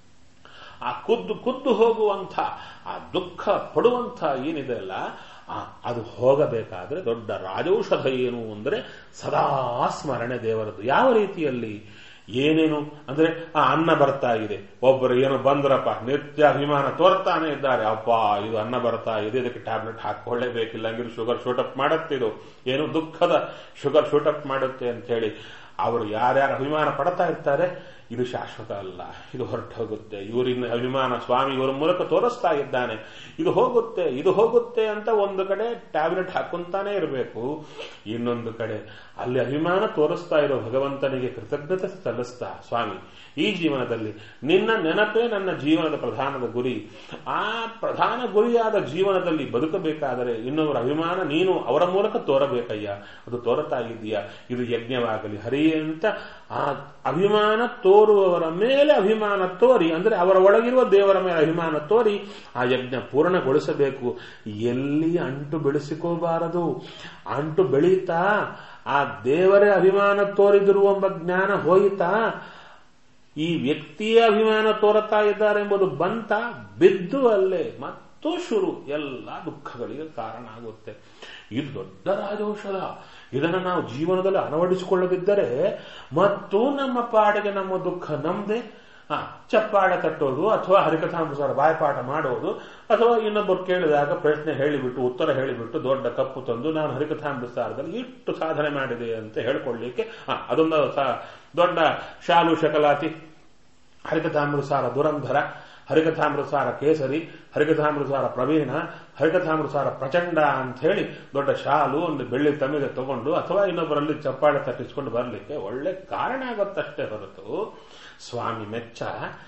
ಆ ಕುದ್ದು ಕುದ್ದು ಹೋಗುವಂಥ ಆ ದುಃಖ ಪಡುವಂಥ ಏನಿದೆ ಅಲ್ಲ ಅದು ಹೋಗಬೇಕಾದ್ರೆ ದೊಡ್ಡ ರಾಜೌಷಧ ಏನು ಅಂದರೆ ಸದಾ ಸ್ಮರಣೆ ದೇವರದ್ದು ಯಾವ ರೀತಿಯಲ್ಲಿ ಏನೇನು ಅಂದ್ರೆ ಆ ಅನ್ನ ಬರ್ತಾ ಇದೆ ಒಬ್ಬರು ಏನು ಬಂದ್ರಪ್ಪ ನಿತ್ಯ ಅಭಿಮಾನ ತೋರ್ತಾನೆ ಇದ್ದಾರೆ ಅಪ್ಪ ಇದು ಅನ್ನ ಬರ್ತಾ ಇದೆ ಇದಕ್ಕೆ ಟ್ಯಾಬ್ಲೆಟ್ ಹಾಕೊಳ್ಳೇಬೇಕಿಲ್ಲ ಹಂಗಿರು ಶುಗರ್ ಶೂಟಪ್ ಮಾಡುತ್ತಿದ್ದು ಏನು ದುಃಖದ ಶುಗರ್ ಶೂಟಪ್ ಮಾಡುತ್ತೆ ಅಂತ ಹೇಳಿ ಅವರು ಯಾರ್ಯಾರು ಅಭಿಮಾನ ಪಡ್ತಾ ಇರ್ತಾರೆ ಇದು ಶಾಶ್ವತ ಅಲ್ಲ ಇದು ಹೊರಟು ಹೋಗುತ್ತೆ ಇವರಿನ ಅಭಿಮಾನ ಸ್ವಾಮಿ ಇವರ ಮೂಲಕ ತೋರಿಸ್ತಾ ಇದ್ದಾನೆ ಇದು ಹೋಗುತ್ತೆ ಇದು ಹೋಗುತ್ತೆ ಅಂತ ಒಂದು ಕಡೆ ಟ್ಯಾಬ್ಲೆಟ್ ಹಾಕೊಂತಾನೆ ಇರಬೇಕು ಇನ್ನೊಂದು ಕಡೆ ಅಲ್ಲಿ ಅಭಿಮಾನ ತೋರಿಸ್ತಾ ಇರೋ ಭಗವಂತನಿಗೆ ಕೃತಜ್ಞತೆ ಸಲ್ಲಿಸ್ತಾ ಸ್ವಾಮಿ ಈ ಜೀವನದಲ್ಲಿ ನಿನ್ನ ನೆನಪೇ ನನ್ನ ಜೀವನದ ಪ್ರಧಾನದ ಗುರಿ ಆ ಪ್ರಧಾನ ಗುರಿಯಾದ ಜೀವನದಲ್ಲಿ ಬದುಕಬೇಕಾದರೆ ಇನ್ನೊಬ್ಬರ ಅಭಿಮಾನ ನೀನು ಅವರ ಮೂಲಕ ತೋರಬೇಕಯ್ಯ ಅದು ತೋರತಾ ಇದೆಯಾ ಇದು ಯಜ್ಞವಾಗಲಿ ಹರಿಯೇ ಅಂತ ಆ ಅಭಿಮಾನ ತೋರುವವರ ಮೇಲೆ ಅಭಿಮಾನ ತೋರಿ ಅಂದ್ರೆ ಅವರ ಒಳಗಿರುವ ದೇವರ ಮೇಲೆ ಅಭಿಮಾನ ತೋರಿ ಆ ಯಜ್ಞ ಪೂರ್ಣಗೊಳಿಸಬೇಕು ಎಲ್ಲಿ ಅಂಟು ಬೆಳೆಸಿಕೋಬಾರದು ಅಂಟು ಬೆಳೀತಾ ಆ ದೇವರೇ ಅಭಿಮಾನ ತೋರಿದರು ಎಂಬ ಜ್ಞಾನ ಹೋಯಿತಾ ಈ ವ್ಯಕ್ತಿಯ ಅಭಿಮಾನ ತೋರುತ್ತಾ ಇದ್ದಾರೆ ಎಂಬುದು ಬಂತ ಬಿದ್ದು ಅಲ್ಲೇ ಮತ್ತು ಶುರು ಎಲ್ಲ ದುಃಖಗಳಿಗೆ ಕಾರಣ ಆಗುತ್ತೆ ಇದು ದೊಡ್ಡ ರಾಜೌಷಧ ಇದನ್ನು ನಾವು ಜೀವನದಲ್ಲಿ ಅಳವಡಿಸಿಕೊಳ್ಳದಿದ್ದರೆ ಮತ್ತು ನಮ್ಮ ಪಾಡಿಗೆ ನಮ್ಮ ದುಃಖ ನಮ್ದೆ ಹ ಚಪ್ಪಾಳೆ ತಟ್ಟೋದು ಅಥವಾ ಹರಿಕಥಾನುಸಾರ ಬಾಯ್ಪಾಠ ಮಾಡೋದು ಅಥವಾ ಇನ್ನೊಬ್ಬರು ಕೇಳಿದಾಗ ಪ್ರಶ್ನೆ ಹೇಳಿಬಿಟ್ಟು ಉತ್ತರ ಹೇಳಿಬಿಟ್ಟು ದೊಡ್ಡ ಕಪ್ಪು ತಂದು ನಾನು ಹರಿಕಥಾಮೃತಸಾರದಲ್ಲಿ ಇಷ್ಟು ಸಾಧನೆ ಮಾಡಿದೆ ಅಂತ ಹೇಳ್ಕೊಳ್ಳಿಕ್ಕೆ ಅದೊಂದು ದೊಡ್ಡ ಶಾಲು ಶಕಲಾತಿ ಹರಿಕಥಾಮೃತಸಾರ ದುರಂಧರ ಹರಿಕಥಾಮೃತಸಾರ ಕೇಸರಿ ಹರಿಕಥಾಮೃತಸಾರ ಪ್ರವೀಣ ಹರಿಕಥಾಮೃತಸಾರ ಪ್ರಚಂಡ ಅಂತ ಹೇಳಿ ದೊಡ್ಡ ಶಾಲು ಒಂದು ಬೆಳ್ಳಿ ತಮಿಗೆ ತಗೊಂಡು ಅಥವಾ ಇನ್ನೊಬ್ಬರಲ್ಲಿ ಚಪ್ಪಾಳೆ ತಟ್ಟಿಸ್ಕೊಂಡು ಬರಲಿಕ್ಕೆ ಒಳ್ಳೆ ಕಾರಣ ಆಗುತ್ತಷ್ಟೇ ಹೊರತು ಸ್ವಾಮಿ ಮೆಚ್ಚ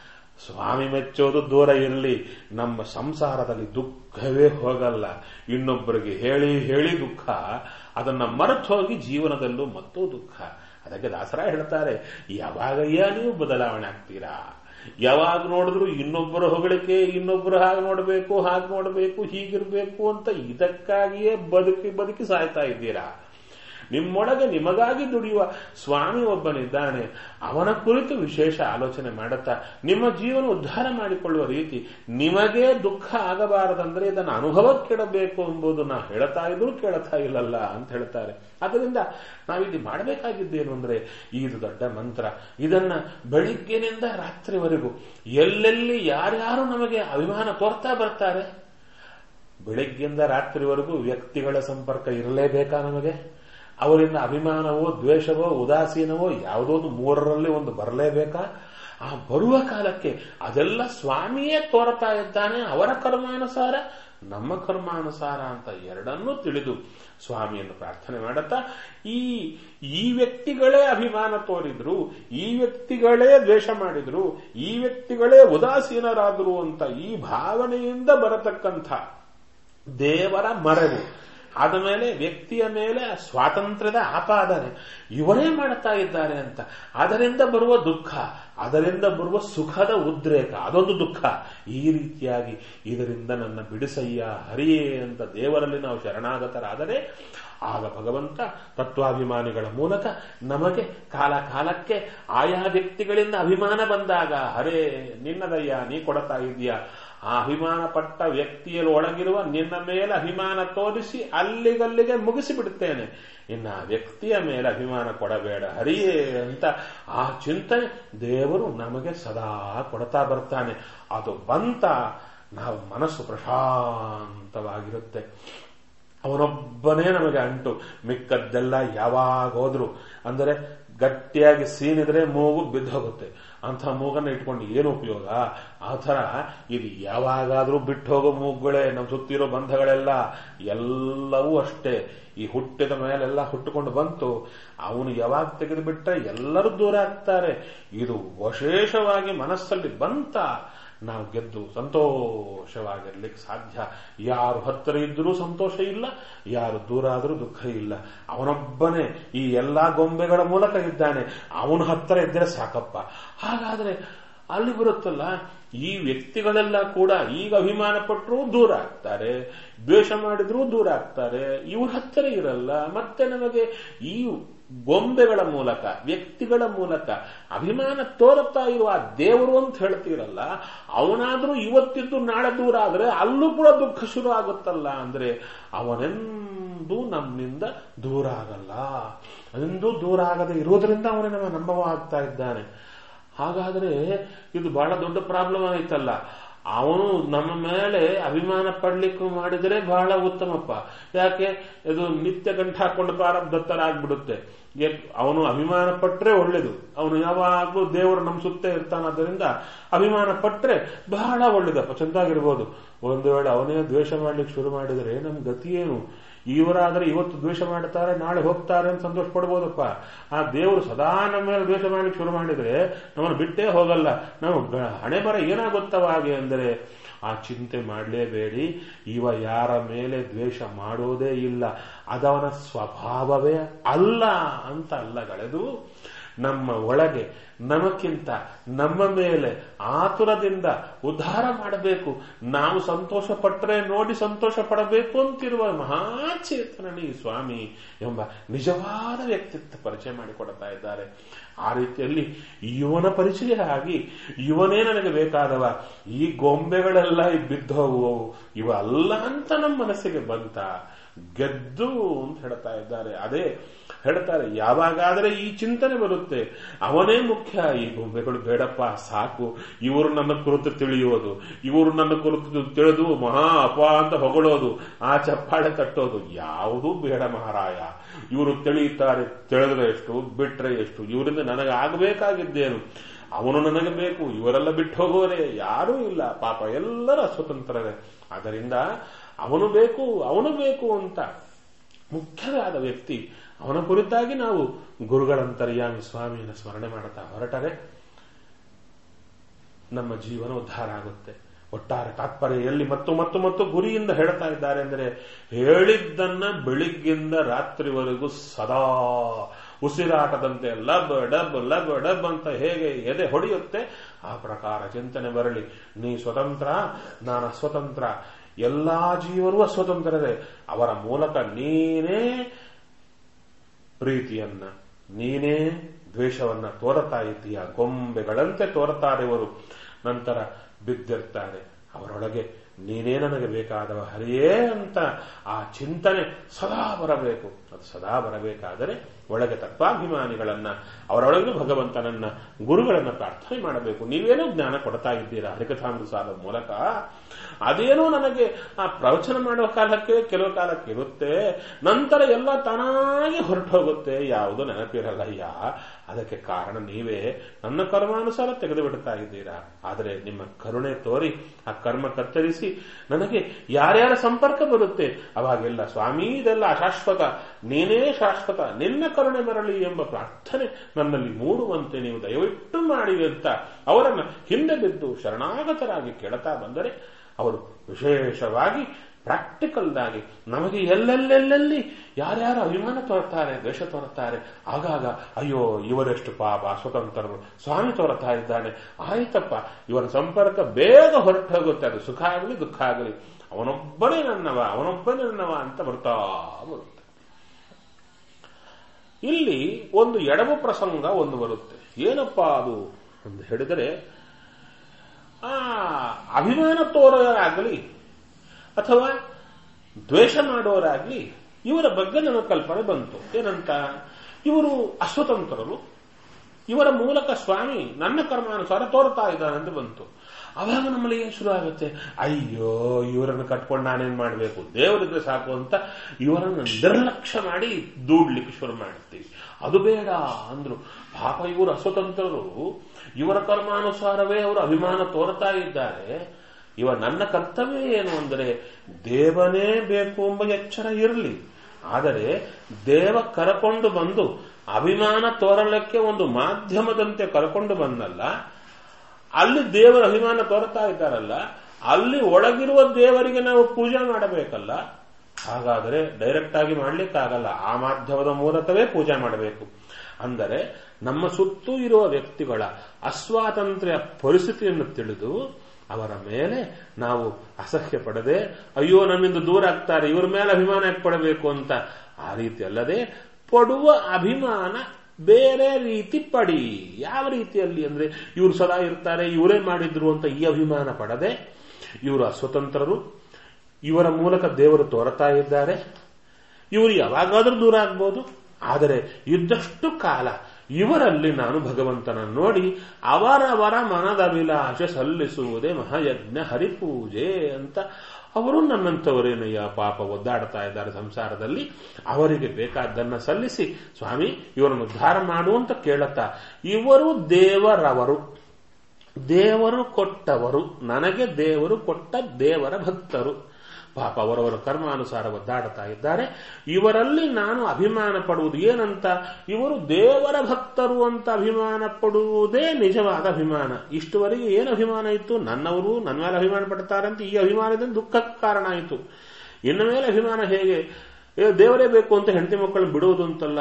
ಸ್ವಾಮಿ ಮೆಚ್ಚೋದು ದೂರ ಇರಲಿ ನಮ್ಮ ಸಂಸಾರದಲ್ಲಿ ದುಃಖವೇ ಹೋಗಲ್ಲ ಇನ್ನೊಬ್ಬರಿಗೆ ಹೇಳಿ ಹೇಳಿ ದುಃಖ ಅದನ್ನ ಮರೆತು ಹೋಗಿ ಜೀವನದಲ್ಲೂ ಮತ್ತೂ ದುಃಖ ಅದಕ್ಕೆ ದಾಸರ ಹೇಳ್ತಾರೆ ಯಾವಾಗಯ್ಯ ನೀವು ಬದಲಾವಣೆ ಆಗ್ತೀರಾ ಯಾವಾಗ ನೋಡಿದ್ರು ಇನ್ನೊಬ್ಬರ ಹೊಗಳಿಕೆ ಇನ್ನೊಬ್ಬರು ಹಾಗೆ ನೋಡಬೇಕು ಹಾಗೆ ನೋಡಬೇಕು ಹೀಗಿರ್ಬೇಕು ಅಂತ ಇದಕ್ಕಾಗಿಯೇ ಬದುಕಿ ಬದುಕಿ ಸಾಯ್ತಾ ಇದ್ದೀರಾ ನಿಮ್ಮೊಳಗೆ ನಿಮಗಾಗಿ ದುಡಿಯುವ ಸ್ವಾಮಿ ಒಬ್ಬನಿದ್ದಾನೆ ಅವನ ಕುರಿತು ವಿಶೇಷ ಆಲೋಚನೆ ಮಾಡುತ್ತಾ ನಿಮ್ಮ ಜೀವನ ಉದ್ಧಾರ ಮಾಡಿಕೊಳ್ಳುವ ರೀತಿ ನಿಮಗೆ ದುಃಖ ಆಗಬಾರದಂದ್ರೆ ಇದನ್ನು ಅನುಭವಕ್ಕಿಡಬೇಕು ಎಂಬುದು ನಾ ಹೇಳ್ತಾ ಇದ್ರು ಕೇಳ್ತಾ ಇಲ್ಲಲ್ಲ ಅಂತ ಹೇಳ್ತಾರೆ ಅದರಿಂದ ನಾವಿಲ್ಲಿ ಮಾಡಬೇಕಾಗಿದ್ದೇನು ಅಂದ್ರೆ ಇದು ದೊಡ್ಡ ಮಂತ್ರ ಇದನ್ನ ಬೆಳಿಗ್ಗೆನಿಂದ ರಾತ್ರಿವರೆಗೂ ಎಲ್ಲೆಲ್ಲಿ ಯಾರ್ಯಾರು ನಮಗೆ ಅಭಿಮಾನ ತೋರ್ತಾ ಬರ್ತಾರೆ ಬೆಳಿಗ್ಗೆಯಿಂದ ರಾತ್ರಿವರೆಗೂ ವ್ಯಕ್ತಿಗಳ ಸಂಪರ್ಕ ಇರಲೇಬೇಕಾ ನಮಗೆ ಅವರಿಂದ ಅಭಿಮಾನವೋ ದ್ವೇಷವೋ ಉದಾಸೀನವೋ ಯಾವುದೋ ಒಂದು ಮೂರರಲ್ಲಿ ಒಂದು ಬರಲೇಬೇಕಾ ಆ ಬರುವ ಕಾಲಕ್ಕೆ ಅದೆಲ್ಲ ಸ್ವಾಮಿಯೇ ತೋರ್ತಾ ಇದ್ದಾನೆ ಅವರ ಕರ್ಮಾನುಸಾರ ನಮ್ಮ ಕರ್ಮಾನುಸಾರ ಅಂತ ಎರಡನ್ನೂ ತಿಳಿದು ಸ್ವಾಮಿಯನ್ನು ಪ್ರಾರ್ಥನೆ ಮಾಡುತ್ತಾ ಈ ಈ ವ್ಯಕ್ತಿಗಳೇ ಅಭಿಮಾನ ತೋರಿದ್ರು ಈ ವ್ಯಕ್ತಿಗಳೇ ದ್ವೇಷ ಮಾಡಿದ್ರು ಈ ವ್ಯಕ್ತಿಗಳೇ ಉದಾಸೀನರಾದರು ಅಂತ ಈ ಭಾವನೆಯಿಂದ ಬರತಕ್ಕಂಥ ದೇವರ ಮರೆವು ಆದ ಮೇಲೆ ವ್ಯಕ್ತಿಯ ಮೇಲೆ ಸ್ವಾತಂತ್ರ್ಯದ ಆಪಾದನೆ ಇವರೇ ಮಾಡುತ್ತಾ ಇದ್ದಾರೆ ಅಂತ ಅದರಿಂದ ಬರುವ ದುಃಖ ಅದರಿಂದ ಬರುವ ಸುಖದ ಉದ್ರೇಕ ಅದೊಂದು ದುಃಖ ಈ ರೀತಿಯಾಗಿ ಇದರಿಂದ ನನ್ನ ಬಿಡಿಸಯ್ಯ ಹರಿಯೇ ಅಂತ ದೇವರಲ್ಲಿ ನಾವು ಶರಣಾಗತರಾದರೆ ಆಗ ಭಗವಂತ ತತ್ವಾಭಿಮಾನಿಗಳ ಮೂಲಕ ನಮಗೆ ಕಾಲ ಕಾಲಕ್ಕೆ ಆಯಾ ವ್ಯಕ್ತಿಗಳಿಂದ ಅಭಿಮಾನ ಬಂದಾಗ ಹರೇ ನಿನ್ನದಯ್ಯ ನೀ ಕೊಡ್ತಾ ಇದೀಯ ಆ ಅಭಿಮಾನ ಪಟ್ಟ ವ್ಯಕ್ತಿಯಲ್ಲಿ ಒಳಗಿರುವ ನಿನ್ನ ಮೇಲೆ ಅಭಿಮಾನ ತೋರಿಸಿ ಅಲ್ಲಿಗಲ್ಲಿಗೆ ಮುಗಿಸಿ ಬಿಡುತ್ತೇನೆ ಇನ್ನ ಆ ವ್ಯಕ್ತಿಯ ಮೇಲೆ ಅಭಿಮಾನ ಕೊಡಬೇಡ ಹರಿಯೇ ಅಂತ ಆ ಚಿಂತನೆ ದೇವರು ನಮಗೆ ಸದಾ ಕೊಡ್ತಾ ಬರ್ತಾನೆ ಅದು ಬಂತ ನಾವು ಮನಸ್ಸು ಪ್ರಶಾಂತವಾಗಿರುತ್ತೆ ಅವನೊಬ್ಬನೇ ನಮಗೆ ಅಂಟು ಮಿಕ್ಕದ್ದೆಲ್ಲ ಯಾವಾಗ ಹೋದ್ರು ಅಂದರೆ ಗಟ್ಟಿಯಾಗಿ ಸೀನಿದ್ರೆ ಮೂಗು ಬಿದ್ದು ಹೋಗುತ್ತೆ ಅಂಥ ಮೂಗನ್ನ ಇಟ್ಕೊಂಡು ಏನು ಉಪಯೋಗ ಆ ಥರ ಇದು ಯಾವಾಗಾದ್ರೂ ಬಿಟ್ಟು ಹೋಗೋ ಮೂಗುಗಳೇ ನಮ್ಮ ಸುತ್ತಿರೋ ಬಂಧಗಳೆಲ್ಲ ಎಲ್ಲವೂ ಅಷ್ಟೇ ಈ ಹುಟ್ಟಿದ ಮೇಲೆಲ್ಲ ಹುಟ್ಟುಕೊಂಡು ಬಂತು ಅವನು ಯಾವಾಗ ತೆಗೆದು ಬಿಟ್ರೆ ಎಲ್ಲರೂ ದೂರ ಆಗ್ತಾರೆ ಇದು ವಿಶೇಷವಾಗಿ ಮನಸ್ಸಲ್ಲಿ ಬಂತ ನಾವು ಗೆದ್ದು ಸಂತೋಷವಾಗಿರ್ಲಿಕ್ಕೆ ಸಾಧ್ಯ ಯಾರು ಹತ್ತಿರ ಇದ್ರೂ ಸಂತೋಷ ಇಲ್ಲ ಯಾರು ದೂರ ಆದರೂ ದುಃಖ ಇಲ್ಲ ಅವನೊಬ್ಬನೇ ಈ ಎಲ್ಲಾ ಗೊಂಬೆಗಳ ಮೂಲಕ ಇದ್ದಾನೆ ಅವನ ಹತ್ತಿರ ಇದ್ದರೆ ಸಾಕಪ್ಪ ಹಾಗಾದ್ರೆ ಅಲ್ಲಿ ಬರುತ್ತಲ್ಲ ಈ ವ್ಯಕ್ತಿಗಳೆಲ್ಲ ಕೂಡ ಈಗ ಅಭಿಮಾನ ಪಟ್ಟರು ದೂರ ಆಗ್ತಾರೆ ದ್ವೇಷ ಮಾಡಿದ್ರೂ ದೂರ ಆಗ್ತಾರೆ ಇವ್ರ ಹತ್ತಿರ ಇರಲ್ಲ ಮತ್ತೆ ನಮಗೆ ಈ ಗೊಂಬೆಗಳ ಮೂಲಕ ವ್ಯಕ್ತಿಗಳ ಮೂಲಕ ಅಭಿಮಾನ ತೋರುತ್ತಾ ಇರುವ ಆ ದೇವರು ಅಂತ ಹೇಳ್ತೀರಲ್ಲ ಅವನಾದ್ರೂ ಇವತ್ತಿದ್ದು ನಾಳೆ ದೂರ ಆದ್ರೆ ಅಲ್ಲೂ ಕೂಡ ದುಃಖ ಶುರು ಆಗುತ್ತಲ್ಲ ಅಂದ್ರೆ ಅವನೆಂದೂ ನಮ್ಮಿಂದ ದೂರ ಆಗಲ್ಲ ಎಂದೂ ದೂರ ಆಗದೆ ಇರೋದ್ರಿಂದ ಅವನೇ ನಮ್ಮ ನಂಬವ ಆಗ್ತಾ ಇದ್ದಾನೆ ಹಾಗಾದ್ರೆ ಇದು ಬಹಳ ದೊಡ್ಡ ಪ್ರಾಬ್ಲಮ್ ಆಯ್ತಲ್ಲ ಅವನು ನಮ್ಮ ಮೇಲೆ ಅಭಿಮಾನ ಪಡ್ಲಿಕ್ಕೆ ಮಾಡಿದರೆ ಬಹಳ ಉತ್ತಮಪ್ಪ ಯಾಕೆ ಇದು ನಿತ್ಯ ಗಂಟೆ ಹಾಕೊಂಡು ಪ್ರಾರಬ್ಧತ್ತರಾಗ್ಬಿಡುತ್ತೆ ಅವನು ಅಭಿಮಾನ ಪಟ್ರೆ ಒಳ್ಳೇದು ಅವನು ಯಾವಾಗಲೂ ದೇವರು ನಮ್ಮ ಸುತ್ತೇ ಇರ್ತಾನಾದ್ದರಿಂದ ಅಭಿಮಾನ ಪಟ್ರೆ ಬಹಳ ಒಳ್ಳೇದಪ್ಪ ಚೆಂದಾಗಿರ್ಬೋದು ಒಂದು ವೇಳೆ ಅವನೇ ದ್ವೇಷ ಮಾಡ್ಲಿಕ್ಕೆ ಶುರು ಮಾಡಿದರೆ ನಮ್ ಗತಿ ಏನು ಇವರಾದ್ರೆ ಇವತ್ತು ದ್ವೇಷ ಮಾಡ್ತಾರೆ ನಾಳೆ ಹೋಗ್ತಾರೆ ಅಂತ ಸಂತೋಷ ಪಡ್ಬೋದಪ್ಪ ಆ ದೇವರು ಸದಾ ನಮ್ಮ ಮೇಲೆ ದ್ವೇಷ ಮಾಡ್ಲಿಕ್ಕೆ ಶುರು ಮಾಡಿದ್ರೆ ನಮ್ಮನ್ನು ಬಿಟ್ಟೇ ಹೋಗಲ್ಲ ನಾವು ಹಣೆ ಬರ ಏನಾಗುತ್ತವ ಹಾಗೆ ಅಂದರೆ ಆ ಚಿಂತೆ ಮಾಡಲೇಬೇಡಿ ಇವ ಯಾರ ಮೇಲೆ ದ್ವೇಷ ಮಾಡೋದೇ ಇಲ್ಲ ಅದವನ ಸ್ವಭಾವವೇ ಅಲ್ಲ ಅಂತ ಅಲ್ಲಗಳೆದು ನಮ್ಮ ಒಳಗೆ ನಮಕ್ಕಿಂತ ನಮ್ಮ ಮೇಲೆ ಆತುರದಿಂದ ಉದ್ಧಾರ ಮಾಡಬೇಕು ನಾವು ಸಂತೋಷ ಪಟ್ಟರೆ ನೋಡಿ ಸಂತೋಷ ಪಡಬೇಕು ಅಂತಿರುವ ಮಹಾಚೇತನನಿ ಸ್ವಾಮಿ ಎಂಬ ನಿಜವಾದ ವ್ಯಕ್ತಿತ್ವ ಪರಿಚಯ ಮಾಡಿಕೊಡ್ತಾ ಇದ್ದಾರೆ ಆ ರೀತಿಯಲ್ಲಿ ಇವನ ಪರಿಚಯ ಆಗಿ ಇವನೇ ನನಗೆ ಬೇಕಾದವ ಈ ಗೊಂಬೆಗಳೆಲ್ಲ ಬಿದ್ದೋಗುವವು ಇವ ಅಲ್ಲ ಅಂತ ನಮ್ಮ ಮನಸ್ಸಿಗೆ ಬಂತ ಗೆದ್ದು ಅಂತ ಹೇಳ್ತಾ ಇದ್ದಾರೆ ಅದೇ ಹೇಳ್ತಾರೆ ಯಾವಾಗಾದರೆ ಈ ಚಿಂತನೆ ಬರುತ್ತೆ ಅವನೇ ಮುಖ್ಯ ಈ ಗೊಂಬೆಗಳು ಬೇಡಪ್ಪ ಸಾಕು ಇವರು ನನ್ನ ಕುರಿತು ತಿಳಿಯೋದು ಇವರು ನನ್ನ ಕುರಿತು ತಿಳಿದು ಮಹಾ ಅಪ ಅಂತ ಹೊಗಳೋದು ಆ ಚಪ್ಪಾಳೆ ತಟ್ಟೋದು ಯಾವುದೂ ಬೇಡ ಮಹಾರಾಯ ಇವರು ತಿಳಿಯುತ್ತಾರೆ ತಿಳಿದ್ರೆ ಎಷ್ಟು ಬಿಟ್ರೆ ಎಷ್ಟು ಇವರಿಂದ ನನಗೆ ಆಗಬೇಕಾಗಿದ್ದೇನು ಅವನು ನನಗೆ ಬೇಕು ಇವರೆಲ್ಲ ಬಿಟ್ಟು ಹೋಗೋರೆ ಯಾರೂ ಇಲ್ಲ ಪಾಪ ಎಲ್ಲರೂ ಅಸ್ವತಂತ್ರರೇ ಆದ್ದರಿಂದ ಅವನು ಬೇಕು ಅವನು ಬೇಕು ಅಂತ ಮುಖ್ಯವಾದ ವ್ಯಕ್ತಿ ಅವನ ಕುರಿತಾಗಿ ನಾವು ಗುರುಗಳಂತರ್ಯಾಮಿ ಸ್ವಾಮಿಯನ್ನು ಸ್ಮರಣೆ ಮಾಡುತ್ತಾ ಹೊರಟರೆ ನಮ್ಮ ಜೀವನ ಉದ್ಧಾರ ಆಗುತ್ತೆ ಒಟ್ಟಾರೆ ತಾತ್ಪರ್ಯ ಎಲ್ಲಿ ಮತ್ತು ಮತ್ತು ಮತ್ತು ಗುರಿಯಿಂದ ಹೇಳ್ತಾ ಇದ್ದಾರೆ ಅಂದರೆ ಹೇಳಿದ್ದನ್ನ ಬೆಳಿಗ್ಗಿಂದ ರಾತ್ರಿವರೆಗೂ ಸದಾ ಉಸಿರಾಟದಂತೆ ಲಬ್ ಡಬ್ ಲಬ್ ಡಬ್ ಅಂತ ಹೇಗೆ ಎದೆ ಹೊಡೆಯುತ್ತೆ ಆ ಪ್ರಕಾರ ಚಿಂತನೆ ಬರಲಿ ನೀ ಸ್ವತಂತ್ರ ನಾನು ಅಸ್ವತಂತ್ರ ಎಲ್ಲಾ ಜೀವರು ಅಸ್ವತಂತ್ರರೇ ಅವರ ಮೂಲಕ ನೀನೇ ಪ್ರೀತಿಯನ್ನ ನೀನೇ ದ್ವೇಷವನ್ನ ತೋರತಾ ಇದ್ದೀಯ ಗೊಂಬೆಗಳಂತೆ ತೋರತಾರೆ ಇವರು ನಂತರ ಬಿದ್ದಿರ್ತಾರೆ ಅವರೊಳಗೆ ನೀನೇ ನನಗೆ ಬೇಕಾದವ ಹರಿಯೇ ಅಂತ ಆ ಚಿಂತನೆ ಸದಾ ಬರಬೇಕು ಅದು ಸದಾ ಬರಬೇಕಾದರೆ ಒಳಗೆ ತತ್ವಾಭಿಮಾನಿಗಳನ್ನ ಅವರೊಳಗೆ ಭಗವಂತನನ್ನ ಗುರುಗಳನ್ನ ಪ್ರಾರ್ಥನೆ ಮಾಡಬೇಕು ನೀವೇನೋ ಜ್ಞಾನ ಕೊಡ್ತಾ ಇದ್ದೀರಾ ಹರಿಕಥಾಮೃತ ಸಾಲದ ಮೂಲಕ ಅದೇನೋ ನನಗೆ ಆ ಪ್ರವಚನ ಮಾಡುವ ಕಾಲಕ್ಕೆ ಕೆಲವು ಕಾಲಕ್ಕೆ ಇರುತ್ತೆ ನಂತರ ಎಲ್ಲ ತಾನಾಗಿ ಹೊರಟು ಹೋಗುತ್ತೆ ಯಾವುದು ನೆನಪಿರಲ್ಲಯ್ಯ ಅದಕ್ಕೆ ಕಾರಣ ನೀವೇ ನನ್ನ ಕರ್ಮಾನುಸಾರ ತೆಗೆದು ಬಿಡ್ತಾ ಇದ್ದೀರಾ ಆದರೆ ನಿಮ್ಮ ಕರುಣೆ ತೋರಿ ಆ ಕರ್ಮ ಕತ್ತರಿಸಿ ನನಗೆ ಯಾರ್ಯಾರ ಸಂಪರ್ಕ ಬರುತ್ತೆ ಅವಾಗೆಲ್ಲ ಸ್ವಾಮಿ ಇದೆಲ್ಲ ಅಶಾಶ್ವತ ನೀನೇ ಶಾಶ್ವತ ನಿನ್ನ ಕರುಣೆ ಬರಲಿ ಎಂಬ ಪ್ರಾರ್ಥನೆ ನನ್ನಲ್ಲಿ ಮೂಡುವಂತೆ ನೀವು ದಯವಿಟ್ಟು ಮಾಡಿ ಅಂತ ಅವರನ್ನ ಹಿಂದೆ ಬಿದ್ದು ಶರಣಾಗತರಾಗಿ ಕೇಳ್ತಾ ಬಂದರೆ ಅವರು ವಿಶೇಷವಾಗಿ ಪ್ರಾಕ್ಟಿಕಲ್ ಆಗಿ ನಮಗೆ ಎಲ್ಲೆಲ್ಲೆಲ್ಲೆಲ್ಲಿ ಯಾರ್ಯಾರು ಅಭಿಮಾನ ತೋರ್ತಾರೆ ದ್ವೇಷ ತೋರುತ್ತಾರೆ ಆಗಾಗ ಅಯ್ಯೋ ಇವರೆಷ್ಟು ಪಾಪ ಸ್ವತಂತ್ರರು ಸ್ವಾಮಿ ತೋರ್ತಾ ಇದ್ದಾನೆ ಆಯ್ತಪ್ಪ ಇವರ ಸಂಪರ್ಕ ಬೇಗ ಹೊರಟು ಹೋಗುತ್ತೆ ಅದು ಸುಖ ಆಗಲಿ ದುಃಖ ಆಗಲಿ ಅವನೊಬ್ಬನೇ ನನ್ನವ ಅವನೊಬ್ಬನೇ ನನ್ನವ ಅಂತ ಬರ್ತಾ ಬರುತ್ತೆ ಇಲ್ಲಿ ಒಂದು ಎಡವು ಪ್ರಸಂಗ ಒಂದು ಬರುತ್ತೆ ಏನಪ್ಪಾ ಅದು ಅಂತ ಹೇಳಿದರೆ ಆ ಅಭಿಮಾನ ತೋರೋರಾಗಲಿ ಅಥವಾ ದ್ವೇಷ ಮಾಡೋರಾಗ್ಲಿ ಇವರ ಬಗ್ಗೆ ನನಗೆ ಕಲ್ಪನೆ ಬಂತು ಏನಂತ ಇವರು ಅಸ್ವತಂತ್ರರು ಇವರ ಮೂಲಕ ಸ್ವಾಮಿ ನನ್ನ ಕರ್ಮಾನುಸಾರ ತೋರ್ತಾ ಇದ್ದಾನೆ ಅಂತ ಬಂತು ಅವಾಗ ನಮ್ಮಲ್ಲಿ ಏನ್ ಶುರು ಆಗುತ್ತೆ ಅಯ್ಯೋ ಇವರನ್ನು ಕಟ್ಕೊಂಡು ನಾನೇನ್ ಮಾಡಬೇಕು ದೇವರಿದ್ರೆ ಸಾಕು ಅಂತ ಇವರನ್ನು ನಿರ್ಲಕ್ಷ್ಯ ಮಾಡಿ ದೂಡ್ಲಿಕ್ಕೆ ಶುರು ಮಾಡ್ತೀವಿ ಅದು ಬೇಡ ಅಂದ್ರು ಪಾಪ ಇವರು ಅಸ್ವತಂತ್ರರು ಇವರ ಕರ್ಮಾನುಸಾರವೇ ಅವರು ಅಭಿಮಾನ ತೋರ್ತಾ ಇದ್ದಾರೆ ಇವ ನನ್ನ ಕರ್ತವ್ಯ ಏನು ಅಂದರೆ ದೇವನೇ ಬೇಕು ಎಂಬ ಎಚ್ಚರ ಇರಲಿ ಆದರೆ ದೇವ ಕರಕೊಂಡು ಬಂದು ಅಭಿಮಾನ ತೋರಲಿಕ್ಕೆ ಒಂದು ಮಾಧ್ಯಮದಂತೆ ಕರ್ಕೊಂಡು ಬಂದಲ್ಲ ಅಲ್ಲಿ ದೇವರ ಅಭಿಮಾನ ತೋರ್ತಾ ಇದ್ದಾರಲ್ಲ ಅಲ್ಲಿ ಒಳಗಿರುವ ದೇವರಿಗೆ ನಾವು ಪೂಜೆ ಮಾಡಬೇಕಲ್ಲ ಹಾಗಾದರೆ ಡೈರೆಕ್ಟ್ ಆಗಿ ಮಾಡ್ಲಿಕ್ಕಾಗಲ್ಲ ಆ ಮಾಧ್ಯಮದ ಮೂಲಕವೇ ಪೂಜೆ ಮಾಡಬೇಕು ಅಂದರೆ ನಮ್ಮ ಸುತ್ತೂ ಇರುವ ವ್ಯಕ್ತಿಗಳ ಅಸ್ವಾತಂತ್ರ್ಯ ಪರಿಸ್ಥಿತಿಯನ್ನು ತಿಳಿದು ಅವರ ಮೇಲೆ ನಾವು ಅಸಹ್ಯ ಪಡದೆ ಅಯ್ಯೋ ನನ್ನಿಂದ ದೂರ ಆಗ್ತಾರೆ ಇವ್ರ ಮೇಲೆ ಅಭಿಮಾನ ಯಾಕೆ ಪಡಬೇಕು ಅಂತ ಆ ರೀತಿ ಅಲ್ಲದೆ ಪಡುವ ಅಭಿಮಾನ ಬೇರೆ ರೀತಿ ಪಡಿ ಯಾವ ರೀತಿಯಲ್ಲಿ ಅಂದ್ರೆ ಇವರು ಸದಾ ಇರ್ತಾರೆ ಇವರೇ ಮಾಡಿದ್ರು ಅಂತ ಈ ಅಭಿಮಾನ ಪಡದೆ ಇವರು ಅಸ್ವತಂತ್ರರು ಇವರ ಮೂಲಕ ದೇವರು ತೋರತಾ ಇದ್ದಾರೆ ಇವರು ಯಾವಾಗಾದ್ರೂ ದೂರ ಆಗ್ಬೋದು ಆದರೆ ಇದ್ದಷ್ಟು ಕಾಲ ಇವರಲ್ಲಿ ನಾನು ಭಗವಂತನ ನೋಡಿ ಅವರವರ ಮನದ ಅಭಿಲಾಷೆ ಸಲ್ಲಿಸುವುದೇ ಮಹಾಯಜ್ಞ ಹರಿಪೂಜೆ ಅಂತ ಅವರು ನನ್ನಂಥವರೇನಯ್ಯ ಪಾಪ ಒದ್ದಾಡ್ತಾ ಇದ್ದಾರೆ ಸಂಸಾರದಲ್ಲಿ ಅವರಿಗೆ ಬೇಕಾದ್ದನ್ನ ಸಲ್ಲಿಸಿ ಸ್ವಾಮಿ ಇವರನ್ನು ಉದ್ಧಾರ ಮಾಡು ಅಂತ ಕೇಳುತ್ತಾ ಇವರು ದೇವರವರು ದೇವರು ಕೊಟ್ಟವರು ನನಗೆ ದೇವರು ಕೊಟ್ಟ ದೇವರ ಭಕ್ತರು ಪಾಪ ಅವರವರ ಕರ್ಮಾನುಸಾರ ಒದ್ದಾಡುತ್ತಾ ಇದ್ದಾರೆ ಇವರಲ್ಲಿ ನಾನು ಅಭಿಮಾನ ಪಡುವುದು ಏನಂತ ಇವರು ದೇವರ ಭಕ್ತರು ಅಂತ ಅಭಿಮಾನ ಪಡುವುದೇ ನಿಜವಾದ ಅಭಿಮಾನ ಇಷ್ಟುವರೆಗೆ ಏನು ಅಭಿಮಾನ ಇತ್ತು ನನ್ನವರು ನನ್ನ ಮೇಲೆ ಅಭಿಮಾನ ಪಡ್ತಾರೆ ಅಂತ ಈ ಅಭಿಮಾನದಿಂದ ದುಃಖಕ್ಕೆ ಕಾರಣ ಆಯಿತು ಇನ್ನು ಮೇಲೆ ಅಭಿಮಾನ ಹೇಗೆ ಏ, ದೇವರೇ ಬೇಕು ಅಂತ ಹೆಂಡತಿ ಮಕ್ಕಳು ಬಿಡುವುದು ಅಂತಲ್ಲ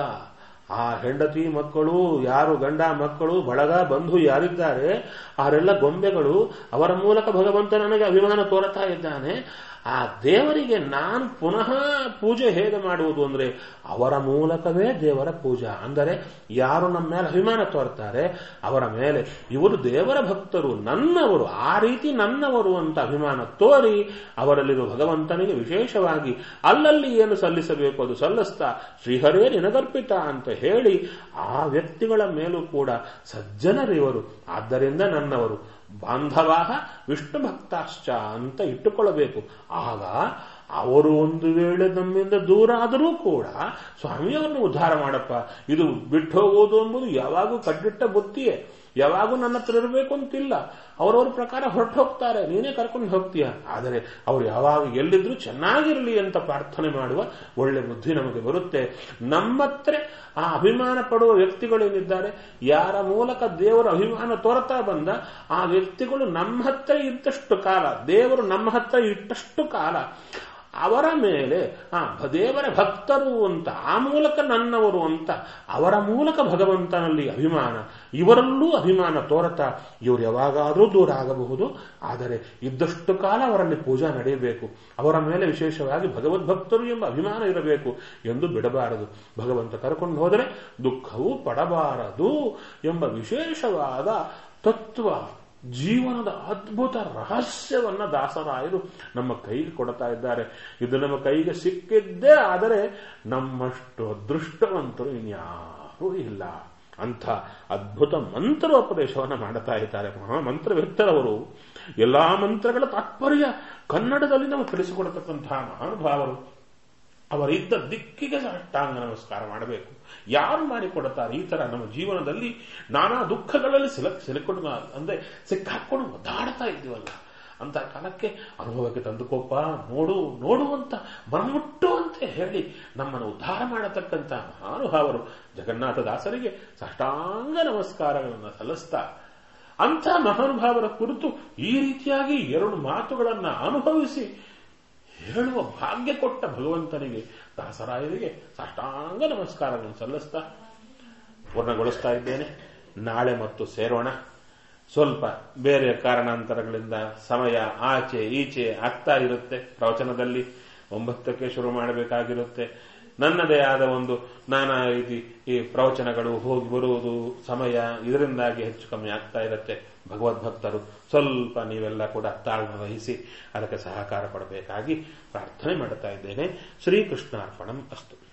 ಆ ಹೆಂಡತಿ ಮಕ್ಕಳು ಯಾರು ಗಂಡ ಮಕ್ಕಳು ಬಳಗ ಬಂಧು ಯಾರಿದ್ದಾರೆ ಅವರೆಲ್ಲ ಗೊಂಬೆಗಳು ಅವರ ಮೂಲಕ ಭಗವಂತ ನನಗೆ ಅಭಿಮಾನ ತೋರುತ್ತಾ ಇದ್ದಾನೆ ಆ ದೇವರಿಗೆ ನಾನು ಪುನಃ ಪೂಜೆ ಹೇಗೆ ಮಾಡುವುದು ಅಂದ್ರೆ ಅವರ ಮೂಲಕವೇ ದೇವರ ಪೂಜಾ ಅಂದರೆ ಯಾರು ನಮ್ಮ ಮೇಲೆ ಅಭಿಮಾನ ತೋರ್ತಾರೆ ಅವರ ಮೇಲೆ ಇವರು ದೇವರ ಭಕ್ತರು ನನ್ನವರು ಆ ರೀತಿ ನನ್ನವರು ಅಂತ ಅಭಿಮಾನ ತೋರಿ ಅವರಲ್ಲಿರುವ ಭಗವಂತನಿಗೆ ವಿಶೇಷವಾಗಿ ಅಲ್ಲಲ್ಲಿ ಏನು ಸಲ್ಲಿಸಬೇಕು ಅದು ಸಲ್ಲಿಸ್ತಾ ಶ್ರೀಹರೇ ನಿನಗರ್ಪಿತ ಅಂತ ಹೇಳಿ ಆ ವ್ಯಕ್ತಿಗಳ ಮೇಲೂ ಕೂಡ ಸಜ್ಜನರಿವರು ಆದ್ದರಿಂದ ನನ್ನವರು ಬಾಂಧವಾಹ ವಿಷ್ಣು ಭಕ್ತಾಶ್ಚ ಅಂತ ಇಟ್ಟುಕೊಳ್ಳಬೇಕು ಆಗ ಅವರು ಒಂದು ವೇಳೆ ನಮ್ಮಿಂದ ದೂರ ಆದರೂ ಕೂಡ ಸ್ವಾಮಿಯವರನ್ನು ಉದ್ಧಾರ ಮಾಡಪ್ಪ ಇದು ಬಿಟ್ಟು ಹೋಗುವುದು ಎಂಬುದು ಯಾವಾಗೂ ಕಡ್ಡಿಟ್ಟ ಬುತ್ತಿಯೇ ಯಾವಾಗೂ ನನ್ನ ಹತ್ರ ಇರಬೇಕು ಅಂತಿಲ್ಲ ಅವರವ್ರ ಪ್ರಕಾರ ಹೊರಟು ಹೋಗ್ತಾರೆ ನೀನೇ ಕರ್ಕೊಂಡು ಹೋಗ್ತೀಯ ಆದರೆ ಅವರು ಯಾವಾಗ ಎಲ್ಲಿದ್ರು ಚೆನ್ನಾಗಿರಲಿ ಅಂತ ಪ್ರಾರ್ಥನೆ ಮಾಡುವ ಒಳ್ಳೆ ಬುದ್ಧಿ ನಮಗೆ ಬರುತ್ತೆ ನಮ್ಮತ್ರ ಆ ಅಭಿಮಾನ ಪಡುವ ವ್ಯಕ್ತಿಗಳೇನಿದ್ದಾರೆ ಯಾರ ಮೂಲಕ ದೇವರ ಅಭಿಮಾನ ತೋರ್ತಾ ಬಂದ ಆ ವ್ಯಕ್ತಿಗಳು ನಮ್ಮ ಹತ್ರ ಇದ್ದಷ್ಟು ಕಾಲ ದೇವರು ನಮ್ಮ ಹತ್ರ ಇಟ್ಟಷ್ಟು ಕಾಲ ಅವರ ಮೇಲೆ ಆ ದೇವರ ಭಕ್ತರು ಅಂತ ಆ ಮೂಲಕ ನನ್ನವರು ಅಂತ ಅವರ ಮೂಲಕ ಭಗವಂತನಲ್ಲಿ ಅಭಿಮಾನ ಇವರಲ್ಲೂ ಅಭಿಮಾನ ತೋರತಾ ಇವರು ಯಾವಾಗಾದರೂ ದೂರ ಆಗಬಹುದು ಆದರೆ ಇದ್ದಷ್ಟು ಕಾಲ ಅವರಲ್ಲಿ ಪೂಜಾ ನಡೆಯಬೇಕು ಅವರ ಮೇಲೆ ವಿಶೇಷವಾಗಿ ಭಗವದ್ಭಕ್ತರು ಎಂಬ ಅಭಿಮಾನ ಇರಬೇಕು ಎಂದು ಬಿಡಬಾರದು ಭಗವಂತ ಕರ್ಕೊಂಡು ಹೋದರೆ ದುಃಖವು ಪಡಬಾರದು ಎಂಬ ವಿಶೇಷವಾದ ತತ್ವ ಜೀವನದ ಅದ್ಭುತ ರಹಸ್ಯವನ್ನ ದಾಸರಾಯರು ನಮ್ಮ ಕೈಗೆ ಕೊಡ್ತಾ ಇದ್ದಾರೆ ಇದು ನಮ್ಮ ಕೈಗೆ ಸಿಕ್ಕಿದ್ದೇ ಆದರೆ ನಮ್ಮಷ್ಟು ಅದೃಷ್ಟವಂತರು ಇನ್ಯಾರೂ ಇಲ್ಲ ಅಂಥ ಅದ್ಭುತ ಮಂತ್ರೋಪದೇಶವನ್ನು ಮಾಡುತ್ತಾ ಇದ್ದಾರೆ ಮಹಾಮಂತ್ರವೆತ್ತರವರು ಎಲ್ಲಾ ಮಂತ್ರಗಳ ತಾತ್ಪರ್ಯ ಕನ್ನಡದಲ್ಲಿ ನಾವು ತಿಳಿಸಿಕೊಡತಕ್ಕಂತಹ ಮಹಾನುಭಾವರು ಅವರಿದ್ದ ದಿಕ್ಕಿಗೆ ಅಷ್ಟಾಂಗ ನಮಸ್ಕಾರ ಮಾಡಬೇಕು ಯಾರು ಮಾಡಿಕೊಡುತ್ತಾರೆ ಈ ತರ ನಮ್ಮ ಜೀವನದಲ್ಲಿ ನಾನಾ ದುಃಖಗಳಲ್ಲಿ ಸಿಲ ಸಿಲುಕೊಂಡು ಅಂದ್ರೆ ಸಿಕ್ಕಾಕೊಂಡು ಒದ್ದಾಡ್ತಾ ಇದ್ದೀವಲ್ಲ ಅಂತ ಕಾಲಕ್ಕೆ ಅನುಭವಕ್ಕೆ ತಂದುಕೋಪ ನೋಡು ನೋಡುವಂತ ಮನಮುಟ್ಟುವಂತೆ ಹೇಳಿ ನಮ್ಮನ್ನು ಉದ್ಧಾರ ಮಾಡತಕ್ಕಂಥ ಮಹಾನುಭಾವರು ಜಗನ್ನಾಥ ದಾಸರಿಗೆ ಸಾಷ್ಟಾಂಗ ನಮಸ್ಕಾರಗಳನ್ನು ಸಲ್ಲಿಸ್ತಾ ಅಂಥ ಮಹಾನುಭಾವರ ಕುರಿತು ಈ ರೀತಿಯಾಗಿ ಎರಡು ಮಾತುಗಳನ್ನ ಅನುಭವಿಸಿ ಹೇಳುವ ಭಾಗ್ಯ ಕೊಟ್ಟ ಭಗವಂತನಿಗೆ ದಾಸರಾಯರಿಗೆ ಸಾಷ್ಟಾಂಗ ನಮಸ್ಕಾರಗಳನ್ನು ಸಲ್ಲಿಸ್ತಾ ಪೂರ್ಣಗೊಳಿಸ್ತಾ ಇದ್ದೇನೆ ನಾಳೆ ಮತ್ತು ಸೇರೋಣ ಸ್ವಲ್ಪ ಬೇರೆ ಕಾರಣಾಂತರಗಳಿಂದ ಸಮಯ ಆಚೆ ಈಚೆ ಆಗ್ತಾ ಇರುತ್ತೆ ಪ್ರವಚನದಲ್ಲಿ ಒಂಬತ್ತಕ್ಕೆ ಶುರು ಮಾಡಬೇಕಾಗಿರುತ್ತೆ ನನ್ನದೇ ಆದ ಒಂದು ನಾನಾ ರೀತಿ ಈ ಪ್ರವಚನಗಳು ಹೋಗಿ ಬರುವುದು ಸಮಯ ಇದರಿಂದಾಗಿ ಹೆಚ್ಚು ಕಮ್ಮಿ ಆಗ್ತಾ ಇರುತ್ತೆ ಭಗವದ್ಭಕ್ತರು ಸ್ವಲ್ಪ ನೀವೆಲ್ಲ ಕೂಡ ತಾಳ್ಮೆ ವಹಿಸಿ ಅದಕ್ಕೆ ಸಹಕಾರ ಪಡಬೇಕಾಗಿ ಪ್ರಾರ್ಥನೆ ಮಾಡುತ್ತಾ ಇದ್ದೇನೆ ಶ್ರೀಕೃಷ್ಣಾರ್ಪಣಂ ಅಸ್ತು